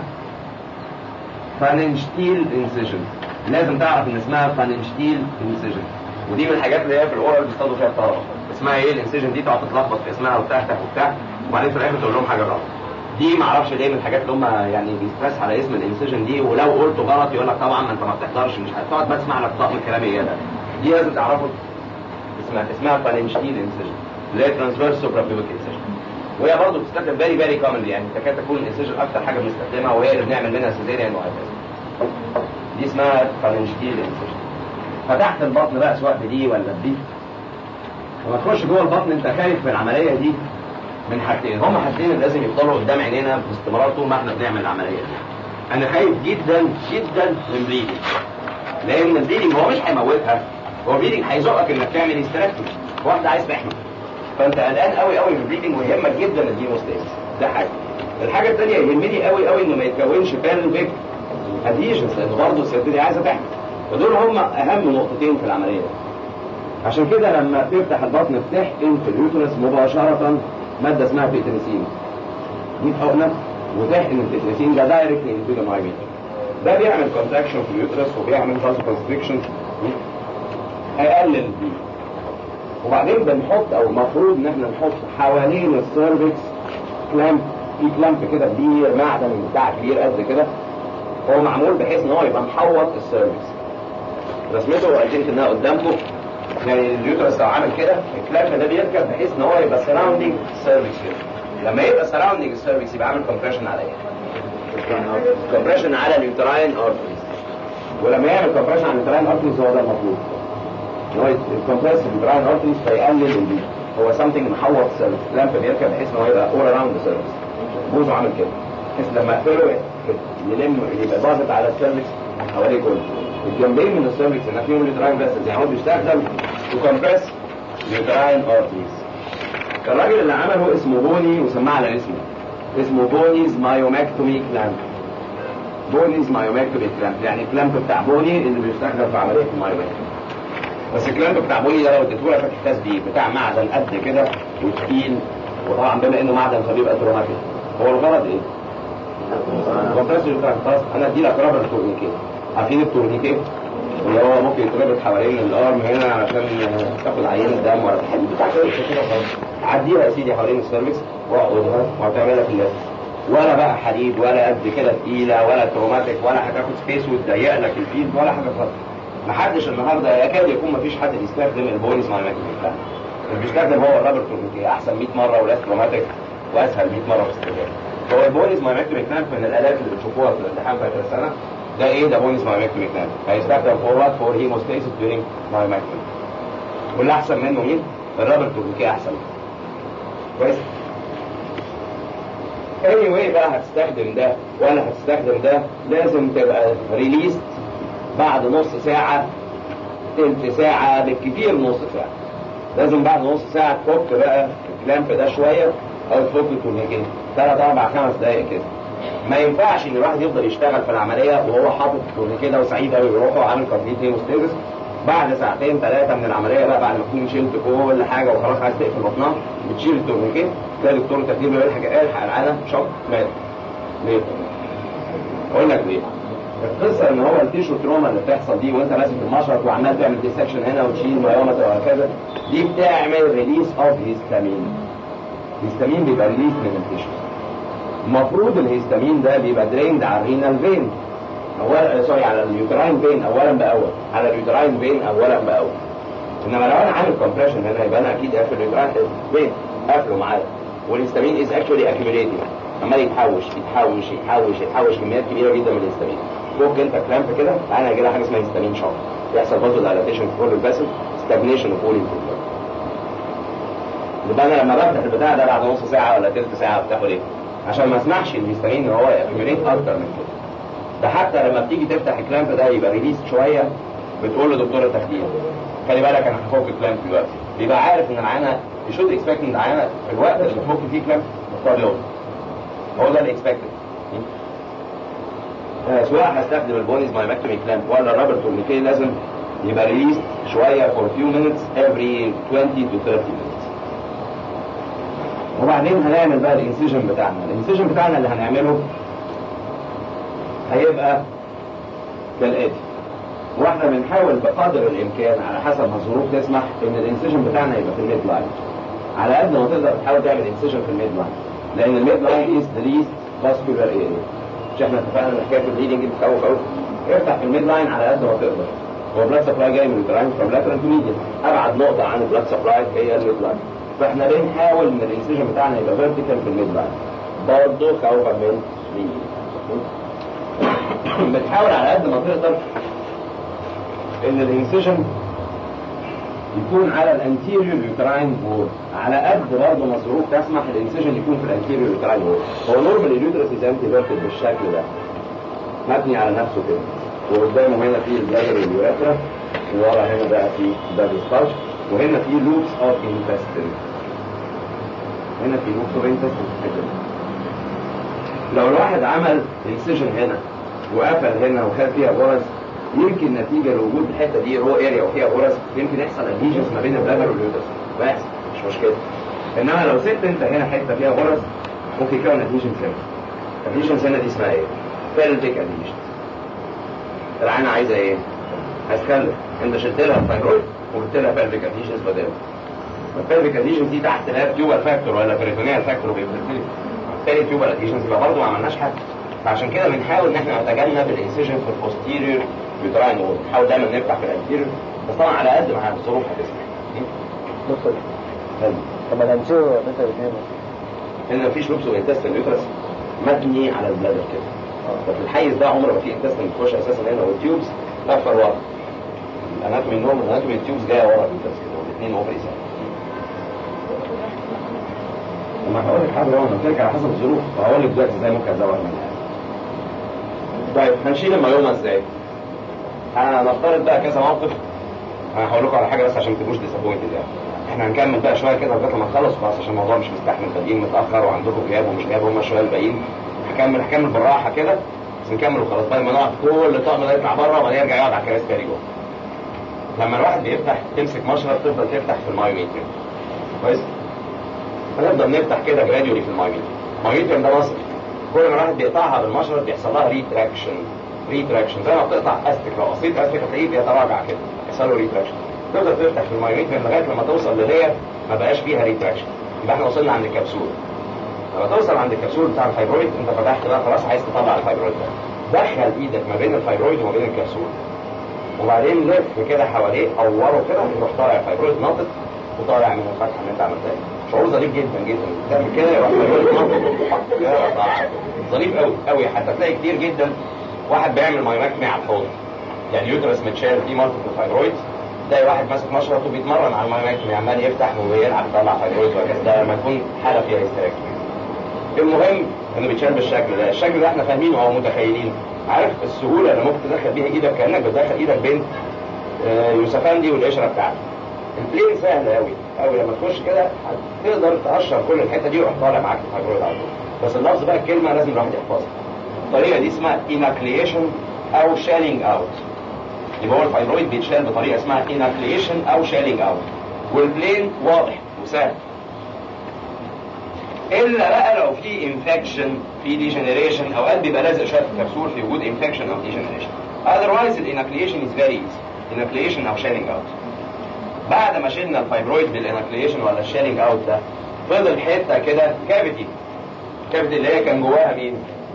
فاننشتيل انسيجن لازم تعرف ان اسمها فاننشتيل انسيجن ودي من الحاجات اللي هي في الاورال بيصطادوا فيها الطلبه اسمها ايه الانسيجن دي تقعد تتلخبط في اسمها وتحتك وبتاع وبعدين في الاخر تقول لهم حاجه غلط دي ما اعرفش ليه من الحاجات اللي هم يعني بيسترس على اسم الانسيجن دي ولو قلته غلط يقول لك طبعا ما انت ما بتحضرش مش هتقعد بسمع لك طقم الكلام ايه ده دي لازم تعرفوا اسمها اسمها فالنشتيل انسيجن اللي هي ترانسفيرس سوبرا بيوبيك انسيجن وهي برضه بتستخدم فيري فيري كومنلي يعني تكاد تكون الانسيجن اكتر حاجه بنستخدمها وهي اللي بنعمل منها سيزيريان وهكذا دي اسمها فالنشتيل انسيجن فتحت البطن بقى سواء بدي ولا بدي لما تخش جوه البطن انت خايف من العمليه دي من حاجتين هما حاجتين اللي لازم يفضلوا قدام عينينا باستمرار طول ما احنا بنعمل العمليه دي انا خايف جدا جدا من بليدنج لان البليدنج هو مش هيموتها هو البليدنج هيزقك انك تعمل هيستراكتومي واحده عايز تحمل فانت قلقان قوي قوي من البليدنج ويهمك جدا الهيموستاسيس ده حاجه الحاجه الثانيه يهمني قوي قوي انه ما يتكونش بيلفيك اديشنز لان برضه الست دي عايزه تحمل فدول هم اهم نقطتين في العمليه دي عشان كده لما تفتح البطن بتحقن في اليوترس مباشره ماده اسمها بيتريسين دي حقنه وتحقن البيتريسين ده دايركت انتو ذا مايميتر ده بيعمل كونتراكشن في اليوترس وبيعمل فازو كونستريكشن هيقلل دي وبعدين بنحط او المفروض ان احنا نحط حوالين السيرفكس كلامب في كلامب كده كبير معدن بتاع كبير قد كده هو معمول بحيث ان هو يبقى محوط السيرفكس رسمته اكيد انها قدامكم يعني اليوترس لو عامل كده الكلامب ده بيركب بحيث ان هو يبقى سراوندينج السيرفكس كده لما يبقى سراوندينج السيرفكس يبقى عامل كومبريشن على ايه؟ كومبريشن على اليوتراين ارتريز ولما يعمل كومبريشن على اليوتراين ارتريز هو ده المطلوب ان هو الكومبريس اليوتراين ارتريز فيقلل البيت هو سامثينج محوط السيرفكس لامب بيركب بحيث ان هو يبقى اول اراوند السيرفكس بوزه عامل كده بحيث لما اقفله يلم يبقى ضاغط على السيرفكس حواليه كله الجنبين من السيرفكس اللي فيهم اليوتراين بس يعني هو بيستخدم تكمبرس اليوتراين ارتريز الراجل اللي عمله اسمه بوني وسماه على اسمه اسمه بونيز مايوماكتومي كلامب بونيز مايوماكتومي كلامب يعني الكلامب بتاع بوني اللي بيستخدم في عمليه المايوماكتومي بس الكلامب بتاع بوني ده لو اديته لك هتحتاس بيه بتاع معدن قد كده وتقيل وطبعا بما انه معدن فبيبقى تروماتيك هو الغرض ايه؟ كومبرس اليوتراين خلاص انا ادي لك رابر تورنيكيه عارفين التورنيكيه؟ اللي هو ممكن يتربط حوالين الارم هنا عشان تاخد عينه دم ولا تحل بتاع كده كده خالص عديها يا سيدي حوالين السيرفكس واقعدها وهتعملها في اللازم ولا بقى حديد ولا قد كده تقيله ولا تروماتيك ولا هتاخد سبيس وتضيق لك الفيلد ولا حاجه خالص محدش النهارده يكاد يكون مفيش حد بيستخدم البوليس مع الماكينه اللي بيستخدم هو الرابر تورنيكيه احسن 100 مره ولا تروماتيك واسهل 100 مره في الاستخدام هو البوليس مع الماكينه من الالات اللي بتشوفوها في الامتحان في اخر السنه ده ايه ده بونيس مايوماكتومي كلام هيستخدم فور وات فور هيموستاسيس ديورينج مايوماكتومي واللي احسن منه مين؟ الرابر تورنيكيه احسن كويس اني واي بقى هتستخدم ده ولا هتستخدم ده لازم تبقى ريليست بعد نص ساعة تلت ساعة بالكثير نص ساعة لازم بعد نص ساعة تفك بقى الكلامب ده شوية أو تفك التورنيكيه ثلاث أربع خمس دقايق كده ما ينفعش ان الواحد يفضل يشتغل في العمليه وهو حاطط التورنيكيه ده وسعيد قوي يروح وعامل كومبليت هيموستاسيس بعد ساعتين ثلاثه من العمليه بقى بعد ما تكون شلت كل حاجه وخلاص عايز تقفل بطنها بتشيل التورنيكيه تلاقي الدكتور تكتب له الحق الحق العالم شوك مات ليه؟ اقول لك ليه؟ القصه ان هو التيشو تروما اللي بتحصل دي وانت ماسك المشرط وعمال تعمل ديسكشن هنا وتشيل مايومتر وهكذا دي بتعمل ريليس اوف هيستامين الهيستامين بيبقى ريليس من التيشو المفروض الهيستامين ده بيبقى دريند على الرينال فين اولا سوري على اليوتراين فين اولا باول على اليوتراين فين اولا باول انما لو انا عامل كومبريشن هنا يبقى انا اكيد قافل اليوتراين فين قافله معايا والهيستامين از اكشولي اكيوميليتنج عمال يتحوش يتحوش يتحوش يتحوش كميات كبيره جدا من الهيستامين فوق انت كلامب كده تعالى كده حاجه اسمها هيستامين شوك يحصل برضه دايلاتيشن في كل الفاسل ستاجنيشن اوف اول يبقى انا لما بفتح البتاع ده بعد نص ساعه ولا تلت ساعه بتاخد ايه؟ عشان ما اسمحش الهيستامين ان هو يأكيوميليت اكتر من كده ده حتى لما بتيجي تفتح الكلامب ده يبقى ريليس شويه بتقول لدكتور التخدير خلي بالك انا هفك الكلامب دلوقتي بيبقى عارف ان العينه يشود اكسبكت ان العينه في الوقت اللي بتفك فيه كلامب تختار يوم هو ده الاكسبكتد سواء هستخدم البونيز مايمكتومي كلامب ولا الرابر تورنيكي لازم يبقى ريليس شويه for few minutes every 20 to 30 minutes وبعدين هنعمل بقى الانسيجن بتاعنا الانسيجن بتاعنا اللي هنعمله هيبقى كالاتي واحنا بنحاول بقدر الامكان على حسب ما الظروف تسمح ان الانسيجن بتاعنا يبقى في الميد لاين على قد ما تقدر تحاول تعمل انسيجن في الميد لاين لان الميد لاين از ذا ليست فاسكولار اريا مش احنا اتفقنا ان حكايه البليدنج دي بتخوف قوي افتح في الميد لاين على قد ما تقدر هو بلاد سبلاي جاي من الجراين فروم لاترال تو ميديان ابعد نقطه عن البلاد سبلاي هي الميد لاين فاحنا بنحاول ان الانسيجن بتاعنا يبقى فيرتيكال في الميد لاين برضه خوفا من بتحاول على قد ما تقدر ان الانسيجن يكون على الانتيريور يوتراين وول على قد برضه ما الظروف تسمح الانسيجن يكون في الانتيريور يوتراين وول هو نورمال اليوترس از انتي فيرتد بالشكل ده مبني على نفسه كده وقدامه هنا في البلادر واليوريثرا وورا هنا بقى في بلاد ستارش وهنا في لوبس اوف انتستين هنا في لوبس اوف انتستين لو الواحد عمل انسيجن هنا وقفل هنا وخد فيها غرز يمكن نتيجه لوجود الحته دي رو اريا وفيها غرز يمكن يحصل اديجنز ما بين البلادر واليوترس بس مش مشكله انما لو سبت انت هنا حته فيها غرز ممكن يكون اديجنز هنا اديجنز هنا دي اسمها ايه؟ بيلفيك اديجنز العينه عايزه ايه؟ عايز تخلف انت شلت لها الثايرويد وجبت لها بيلفيك اديجنز بداله البيلفيك اديجنز دي تحت لا تيوبر فاكتور ولا بريتونيال فاكتور وبيبريتونيال بالتالي تيوبر اديجنز يبقى برضه ما عملناش حاجه فعشان كده بنحاول ان احنا نتجنب الانسيجن في البوستيريور يوتراين وول نحاول دايما نفتح في الانتيريور بس طبعا على قد ما الظروف هتسمح دكتور طب ما الانسيرو مثلا الاثنين هنا مفيش لوبس وانتستين يوترس مبني على البلادر كده ففي الحيز ده عمره ما في انتستين تخش اساسا هنا والتيوبس لفه ورا الاناتومي النورمال الاناتومي التيوبس جايه ورا اليوترس كده والاثنين اوفري سوا وما هقول لك حاجه وانا قلت لك على حسب الظروف وهقول لك دلوقتي ازاي ممكن ازود منها طيب هنشيل الميومه ازاي؟ هنفترض بقى كذا موقف انا هقول لكم على حاجه بس عشان ما تبقوش ديسابوينتد يعني احنا هنكمل بقى شويه كده لغايه لما نخلص خلاص عشان الموضوع مش مستحمل بادئين متاخر وعندكم غياب ومش غياب هم شويه الباقيين هكمل هكمل بالراحه كده بس نكمل وخلاص بقى ما نقعد كل طقم ده يطلع بره وبعدين يرجع يقعد على الكراسي تاني جوه لما الواحد بيفتح تمسك مشرط تفضل تفتح في المايوميتر كويس هنفضل نفتح كده جراديولي في المايوميتر المايوميتر ده مصر كل ما الواحد بيقطعها بالمشرط بيحصل لها ريتراكشن ريتراكشن زي ما بتقطع استك لو قصيت استك هتلاقيه بيتراجع كده يحصل له ريتراكشن تقدر تفتح في المايوميتر لغايه لما توصل للير ما بقاش فيها ريتراكشن يبقى احنا وصلنا عند الكبسول لما توصل عند الكبسول بتاع الفايبرويد انت فتحت بقى خلاص عايز تطلع الفايبرويد ده دخل ايدك ما بين الفايبرويد وما بين الكبسول وبعدين لف كده حواليه قوره كده يروح طالع الفايبرويد ناطط وطالع من الفتحه اللي انت عملتها شعور ظريف جدا جدا تعمل كده يروح الفايبرويد ناطط يروح طالع ظريف قوي قوي حتى تلاقي كتير جدا واحد بيعمل مايوماكتمي على الحوض يعني يوترس متشال فيه مالتيبل فايبرويد تلاقي واحد ماسك مشرط وبيتمرن على المايوماكتمي عمال يفتح ويلعب يطلع فايبرويد وهكذا ده لما يكون حاله فيها هيستراكتمي المهم انه بيتشال بالشكل ده الشكل ده احنا فاهمينه او متخيلين عارف السهوله اللي ممكن تدخل بيها ايدك كانك بتدخل ايدك بين آه، يوسفندي والقشره بتاعته البلين سهل قوي قوي لما تخش كده تقدر تقشر كل الحته دي ويروح طالع معاك الفايبرويد على طول بس اللفظ بقى الكلمه لازم الواحد يحفظها الطريقه دي اسمها اناكليشن او شالينج اوت يبقى هو الفايبرويد بيتشال بطريقه اسمها اناكليشن او شالينج اوت والبلين واضح وسهل الا بقى لو في انفكشن في ديجنريشن اوقات بيبقى لازق شويه في الكبسول في وجود انفكشن او ديجنريشن اذروايز الانكليشن از فيري ايزي انكليشن او شيلينج اوت بعد ما شلنا الفايبرويد بالانكليشن ولا الشيلينج اوت ده فضل حته كده كافيتي كافيتي اللي هي كان جواها مين؟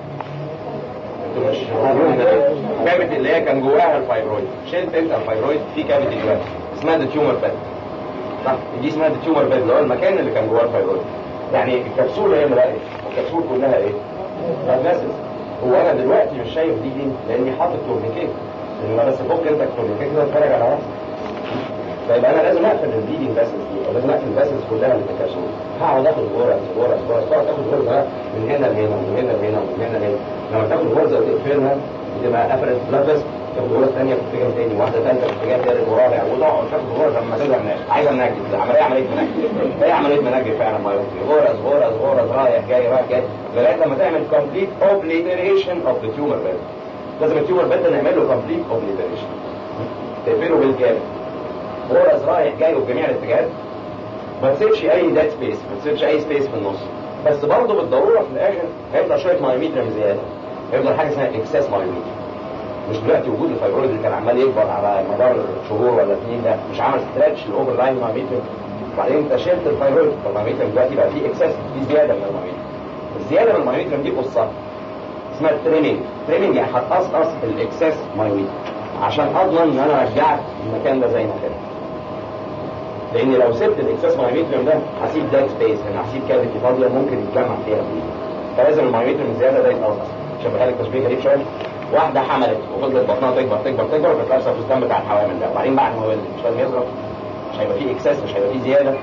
كافيتي اللي هي كان جواها الفايبرويد شلت انت الفايبرويد في كافيتي جواها اسمها التيومر بيد صح دي اسمها التيومر بيد اللي هو المكان اللي كان جواه الفايبرويد يعني الكبسوله هي اللي بقت الكبسول كلها ايه؟ مغناطيس هو انا دلوقتي مش شايف دي دي لاني حاطط تورنيكيت لان بس فك انت التورنيكيت كده اتفرج على راسك فيبقى انا لازم اقفل البليدنج باسز دي او لازم اقفل الباسز كلها اللي في الكبسول هقعد اخد غرز غرز غرز تقعد تاخد غرزه من هنا لهنا ومن هنا لهنا ومن هنا لهنا لما تاخد غرزه وتقفلها بتبقى قفلت بلاد بس تاخد غرزه ثانيه في اتجاه ثاني واحده ثالثه في اتجاه ثالث ورابع وتقعد تاخد غرزه لما تزهق مناجد عايزه مناجد عمليه عمليه مناجد هي عمليه مناجد فعلا بايوبسي غرز غرز غرز رايح جاي رايح جاي لغايه لما تعمل كومبليت اوبليتريشن اوف ذا تيومر بيد لازم التيومر بيد نعمل له كومبليت اوبليتريشن تقفله بالجامد غرز رايح جاي وبجميع الاتجاهات ما تسيبش اي ديد سبيس ما تسيبش اي سبيس في النص بس برضه بالضروره في الاخر هيفضل شويه مايوميتر زياده هيفضل حاجه اسمها اكسس مايوميتر مش دلوقتي وجود الفايبرويد اللي كان عمال يكبر على مدار شهور ولا سنين ده مش عمل ستريتش الاوفر لاين مايوميتر وبعدين انت شلت الفايبرويد فالمايوميتر دلوقتي بقى فيه اكسس في زياده من المايوميتر الزياده من المايوميتر دي قصه اسمها تريمينج تريمينج يعني هتقصقص الاكسس مايوميتر عشان اضمن ان انا رجعت المكان ده زي ما كان لان لو سبت الاكسس مايوميتريوم ده هسيب داك سبيس انا هسيب كافيتي فاضيه ممكن يتجمع فيها فيه فلازم المايوميتريوم الزياده ده يتقصقص شبه لك تشبيه غريب شويه واحده حملت وفضلت بطنها تكبر تكبر تكبر وكانت لابسه الفستان بتاع الحوامل ده وبعدين بعد ما ولدت مش لازم يصرف مش هيبقى فيه اكسس مش هيبقى فيه زياده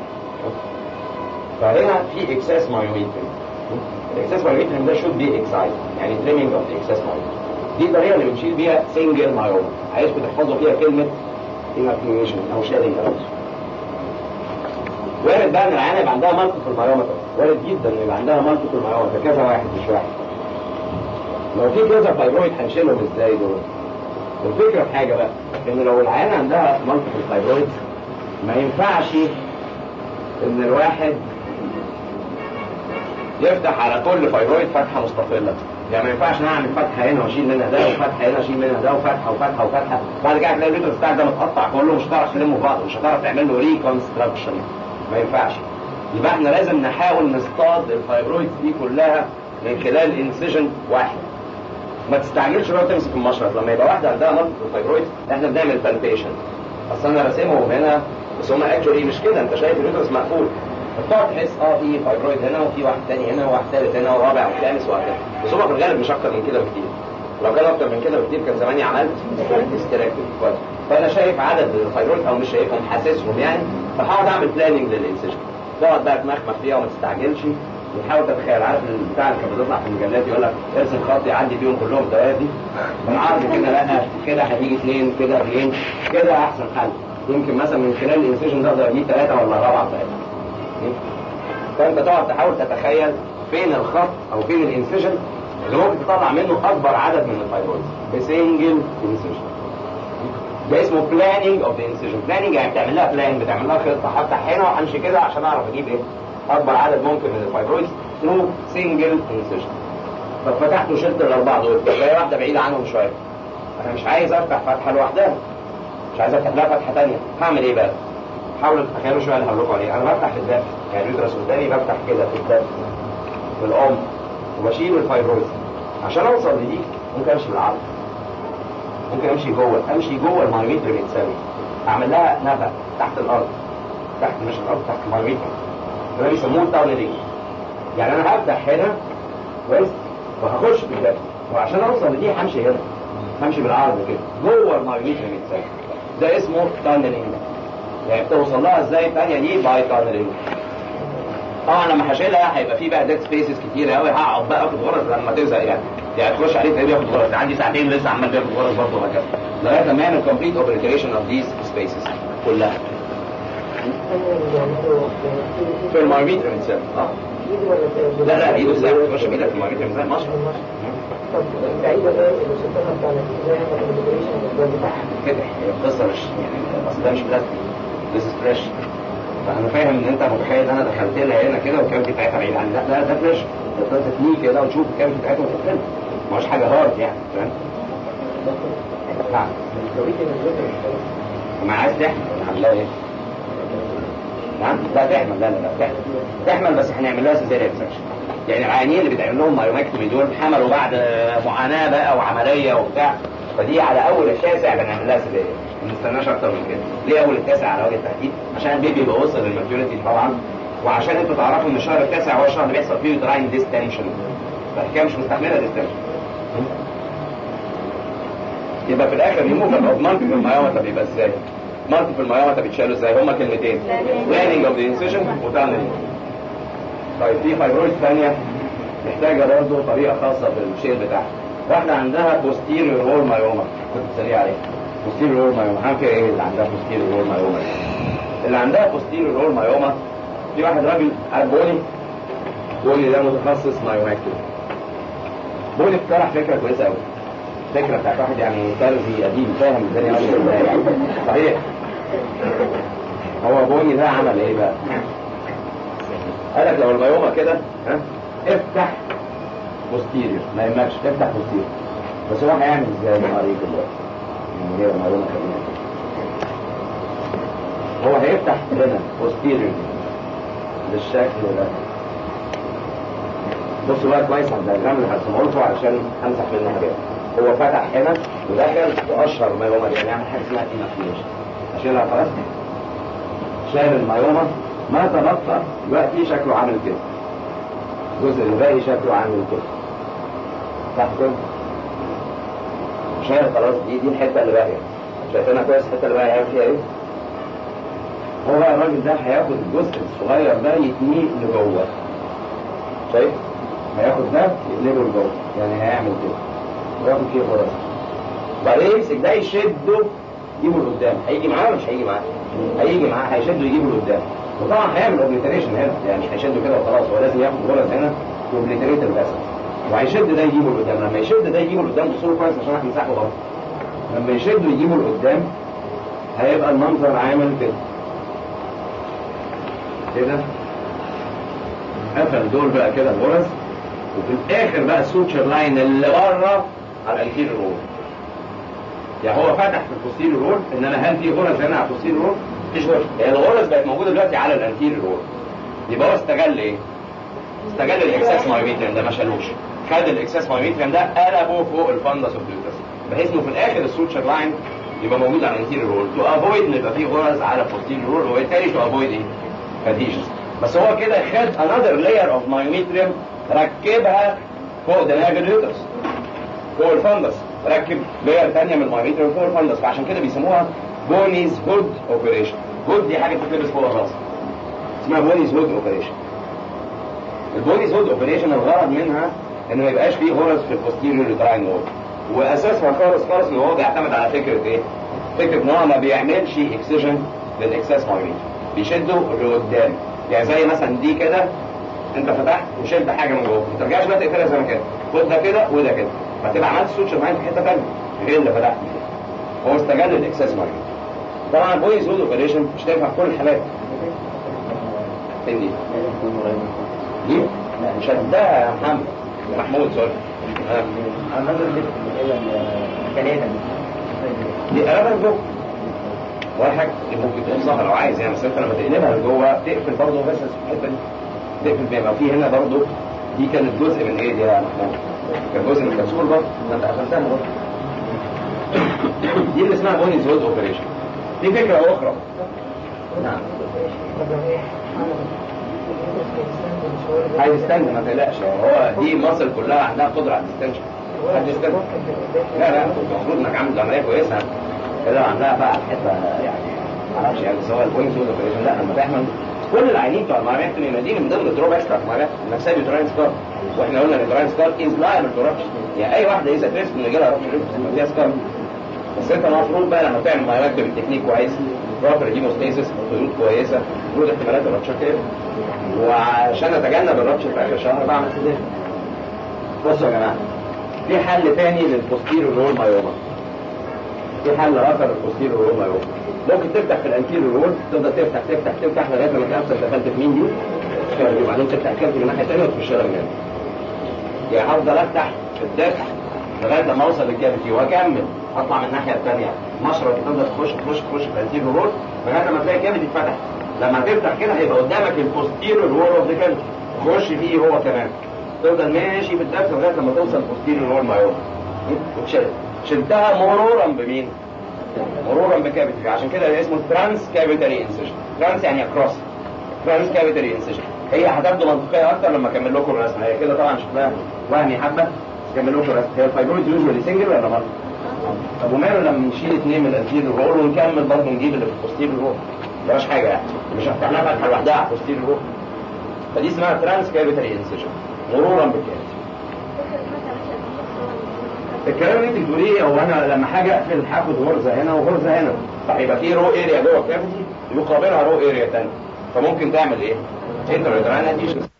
فهنا في اكسس مايوميتريوم الاكسس مايوميتريوم ده شود بي اكسايد يعني تريمينج اوف اكسس مايوميتريوم دي الطريقه اللي بنشيل بيها سنجل مايوما عايزكم تحفظوا فيها كلمه evacuation او شيلينج اوت وارد بقى ان العيانه يبقى عندها مالتيبل مايومتر وارد جدا ان يبقى عندها مالتيبل مايومتر كذا واحد مش واحد لو في كذا فايبرويد هنشيلهم ازاي دول الفكره في حاجه بقى ان لو العيانه عندها مالتيبل فايبرويد ما ينفعش ان الواحد يفتح على كل فايبرويد فتحه مستقله يعني ما ينفعش نعمل فتحه هنا واشيل منها ده وفتحه هنا اشيل منها ده وفتحه وفتحه وفتحه بعد كده هتلاقي الليتر بتاعك ده متقطع كله مش هتعرف تلمه في بعض مش هتعرف تعمل له ريكونستراكشن ما ينفعش يبقى احنا لازم نحاول نصطاد الفايبرويدز دي كلها من خلال انسجن واحد ما تستعجلش بقى تمسك المشرط لما يبقى واحده عندها نقص فايبرويد احنا بنعمل بالبيشن اصل انا راسمهم هنا بس هم اكشولي مش كده انت شايف اليوترس مقفول فتقعد تحس اه في فايبرويد هنا وفي واحد تاني هنا وواحد ثالث هنا ورابع وخامس وهكذا بس هم في الغالب مش اكتر من كده بكتير لو كان اكتر من كده بكتير كان زماني عملت استراكتيف كويس فانا شايف عدد الفايبرويد او مش شايفهم حاسسهم يعني فهقعد اعمل بلاننج للانسجن تقعد بقى تمخمخ فيها وما تستعجلش وتحاول تتخيل عارف البتاع اللي كان بيطلع في المجلات يقول لك ارسم خط يعدي فيهم كلهم الدوائر دي بالعرض كده لا كده هتيجي اثنين كده اثنين كده احسن حل يمكن مثلا من خلال الانسجن ده اقدر اجيب ثلاثه ولا اربعه ثلاثه فانت تقعد تحاول تتخيل فين الخط او فين الانسجن اللي ممكن تطلع منه اكبر عدد من الفايبرويدز بسنجل انسجن ده اسمه بلاننج اوف ذا انسجن بلاننج يعني بتعمل لها بلان بتعمل لها خطه هفتح هنا وامشي كده عشان اعرف اجيب ايه اكبر عدد ممكن من الفايبرويدز ثرو سنجل انسجن طب فتحت وشلت الاربعه دول تلاقي واحده بعيده عنهم شويه انا مش عايز افتح فتحه لوحدها مش عايز افتح لها فتحه ثانيه هعمل ايه بقى؟ حاولوا تتخيلوا شويه اللي هقول لكم عليه انا بفتح في الدم يعني اليوترس قدامي بفتح كده في الدم في الام وبشيل الفايبرويد عشان اوصل لدي ممكن امشي بالعرض ممكن امشي جوه امشي جوه المايوميتر المتساوي اعمل لها نفق تحت الارض تحت مش الارض تحت المايوميتر ده بيسموه تاونلينج يعني انا هفتح هنا كويس وهخش في الدم وعشان اوصل لدي همشي هنا همشي بالعرض كده جوه المايوميتر المتساوي ده اسمه تاونلينج يعني بتوصل لها ازاي الثانيه دي باي تانلينج طبعا لما هشيلها هيبقى في بقى ديد سبيسز كتير قوي هقعد بقى اخد غرز لما تزهق يعني يعني تخش عليه تلاقيه بياخد غرز عندي ساعتين لسه عمال بياخد غرز برضه وهكذا لغايه لما يعمل كومبليت اوبريتيشن اوف ذيس سبيسز كلها في المايوميتر ازاي اه لا لا ايده ازاي تخش بايدك في المايوميتر ازاي ماشي طب بعيدة بقى اللي شفتها بتاع ازاي احنا كنا بتاعها كده هي القصه مش يعني اصل ده مش بلاستيك This is fresh فانا فاهم ان انت متخيل ان انا دخلت لها هنا كده والكاميرا بتاعتها بعيد عني لا ده ده فلاش ده تكنيك كده وتشوف الكاميرا بتاعتها وتقفلها ما هوش حاجه هارد يعني فاهم نعم وما عايز تحمل عاملها ايه؟ نعم لا تحمل لا لا لا تحمل تحمل بس هنعمل لها سيزيريان سكشن يعني العيانين اللي بيتعمل لهم مايوماكتومي دول حملوا بعد معاناه بقى وعمليه وبتاع فدي على اول التاسع بنعمل لها سيزيريان ما نستناش اكتر من كده ليه اول التاسع على وجه التحديد عشان البيبي يبقى وصل للماتيوريتي طبعا وعشان انتوا تعرفوا ان الشهر التاسع هو الشهر اللي بيحصل فيه دراين ديستنشن فالحكايه مش مستحمله ديستنشن يبقى في الاخر ريموفال اوف مالتيبل مايومتا بيبقى ازاي؟ مالتيبل مايومتا بيتشالوا ازاي؟ هما كلمتين بلاننج اوف ذا انسيشن وتانلينج طيب في فايبرويد ثانيه محتاجه برضه طريقه خاصه بالشيل بتاعها واحده عندها بوستيريور هول مايوما كنت بتسالي عليه بوستيريور هول مايوما هعمل فيها ايه اللي عندها بوستيريور هول مايوما اللي عندها بوستيريور هول مايوما في واحد راجل قاعد بوني بوني ده متخصص مايوماكتومي بوني اقترح فكره كويسه قوي الفكره بتاعت واحد يعني ترزي قديم فاهم الدنيا ماشيه ازاي يعني صحيح هو بوني ده عمل ايه بقى؟ قال لك لو الميومه كده ها افتح بوستيريور ما يهمكش افتح بوستيريور بس هو هيعمل ازاي ده مريض دلوقتي يعني هي الميومه خلينا هو هيفتح هنا بوستيريور بالشكل ده بصوا بقى كويس على الدياجرام اللي هرسمه لكم عشان امسح منه حاجات هو فتح هنا ودخل واشهر مايوما يعني يعمل حاجه اسمها اينافليشن اشيلها خلاص شايل المايوما ما تبقى دلوقتي شكله عامل كده الجزء اللي باقي شكله عامل كده صح كده شايل خلاص دي دي الحته اللي باقيه شايفينها كويس الحته اللي باقيه هيعمل فيها ايه؟ هو بقى الراجل ده هياخد الجزء الصغير ده يتنيه لجوه شايف؟ هياخد ده يقلبه لجوه يعني هيعمل كده وياخد فيه غرز وبعدين يمسك ده يشده يجيبه لقدام هيجي معاه ولا مش هيجي معاه؟ هيجي معاه هيشده يجيبه لقدام وطبعا هيعمل اوبليتريشن هنا يعني مش هيشده كده وخلاص هو لازم ياخد غرز هنا يوبليتريت الفاسل وهيشد ده يجيبه لقدام لما يشد ده يجيبه لقدام بصوره كويس عشان هتمسحه غلط لما يشده يجيبه لقدام هيبقى المنظر عامل كده كده قفل دول بقى كده الغرز وفي الاخر بقى السوتشر لاين اللي بره على الانتيريور رول يعني هو فتح في البوستيريور رول انما هل في غرز هنا على البوستيريور رول؟ مفيش غرز هي الغرز بقت موجوده دلوقتي على الانتيريور رول يبقى هو استغل ايه؟ استغل الاكسس مايوميتريم ده ما شالوش خد الاكسس مايوميتريم ده قلبه فوق الفندس اوف اليوترس بحيث انه في الاخر السوتشر لاين يبقى موجود على الانتيريور رول تو افويد ان يبقى فيه غرز على البوستيريور رول وبالتالي تو افويد ايه؟ فاديشنز بس هو كده خد another layer of myometrium ركبها فوق دماغ اليوترس فوق الفندس ركب لاير ثانيه من المايوميتريوم فوق الفندس فعشان كده بيسموها بونيز هود اوبريشن هود دي حاجه بتتلبس فوق الراس اسمها بونيز هود اوبريشن البونيز هود اوبريشن الغرض منها ان ما يبقاش فيه غرز في البوستيريور يوتراين وول واساسها خالص خالص ان هو بيعتمد على فكره ايه؟ فكره ان هو ما بيعملش اكسجن للاكسس مايوميتريوم بيشده لقدام يعني زي مثلا دي كده انت فتحت وشلت حاجه من جوه ما ترجعش بقى تقفلها زي ما كانت خد ده كده وده كده فتبقى عملت سوتشر معين في حته ثانيه غير اللي فتحت فيه هو استغل الاكسس ماركت طبعا بويز هود اوبريشن مش تنفع في كل الحالات فين دي؟ دي؟ شدها يا محمد محمود سوري دي قلبها لجوه واحد ممكن توصلها لو عايز يعني بس انت لما تقلبها لجوه تقفل برضه بس في الحته دي تقفل بيها ما في هنا برضه دي كانت جزء من ايه دي يا محمود؟ كان جزء من الكبسول برضه ما انت قفلتها برضه دي اللي اسمها بوني زود اوبريشن دي فكره اخرى نعم عايز يستنى ما تقلقش هو دي مصر كلها عندها قدره على الاستنشن حد يستنى لا لا المفروض انك عامل عمليه كويسه كده عندها بقى حته يعني معرفش يعني بس هو البوينت زود اوبريشن لا لما تعمل كل العينين بتوع المعمل دي من ضمن الدروب اكسترا في المعمل انك سايب يوتراين سكار واحنا قلنا ان اليوتراين سكار از لايبل تو رابشن يعني اي واحده اذا تريسك ان يجي لها رابشن فيها سكار بس انت المفروض بقى لما تعمل معمل بالتكنيك كويس بروبر هيموستاسيس خيوط كويسه المفروض احتمالات الرابشن كده وعشان اتجنب الرابشن في اخر شهر بعمل كده بصوا يا جماعه في حل تاني للبوستيريور رول مايوما في حل اخر البوستيريور رول ما يوقف ممكن تفتح في الانتيريور رول تفضل تفتح تفتح تفتح لغايه لما تحصل دخلت في مين دي؟ الكافيتي وبعدين تفتح الكافيتي من الناحيه الثانيه وتخش لها من هنا يعني هفضل افتح في الدفع لغايه لما اوصل للكافيتي واكمل اطلع من الناحيه الثانيه مشرط تفضل تخش تخش تخش في الانتيريور رول لغايه لما تلاقي الكافيتي اتفتح لما تفتح كده هيبقى قدامك البوستيريور رول اوف ذا كافيتي تخش فيه هو كمان تفضل ماشي في الدفع لغايه لما توصل البوستيريور رول ما يوصل وتشد شلتها مرورا بمين؟ مرورا بكافيتي عشان كده اسمه ترانس كافيتري انسيشن ترانس يعني اكروس ترانس كافيتري انسيشن هي هتبدو منطقيه اكتر لما اكمل لكم الرسمه هي كده طبعا شكلها وهمي حبه اكمل لكم الرسمه هي الفايبرويد يوجوالي سنجل ولا مره؟ طب وماله لما نشيل اثنين من الانتيريور رول ونكمل برضه نجيب اللي في البوستيريور رول مفيهاش حاجه يعني مش هفتح لها فتحه لوحدها على البوستيريور رول فدي اسمها ترانس كافيتري انسيشن مرورا بالكافيتي الكلام اللي انت بتقوليه هو انا لما حاجه اقفل هاخد غرزه هنا وغرزه هنا فهيبقى في رو اريا جوه الكافيتي يقابلها رو اريا ثانيه فممكن تعمل ايه؟ انتر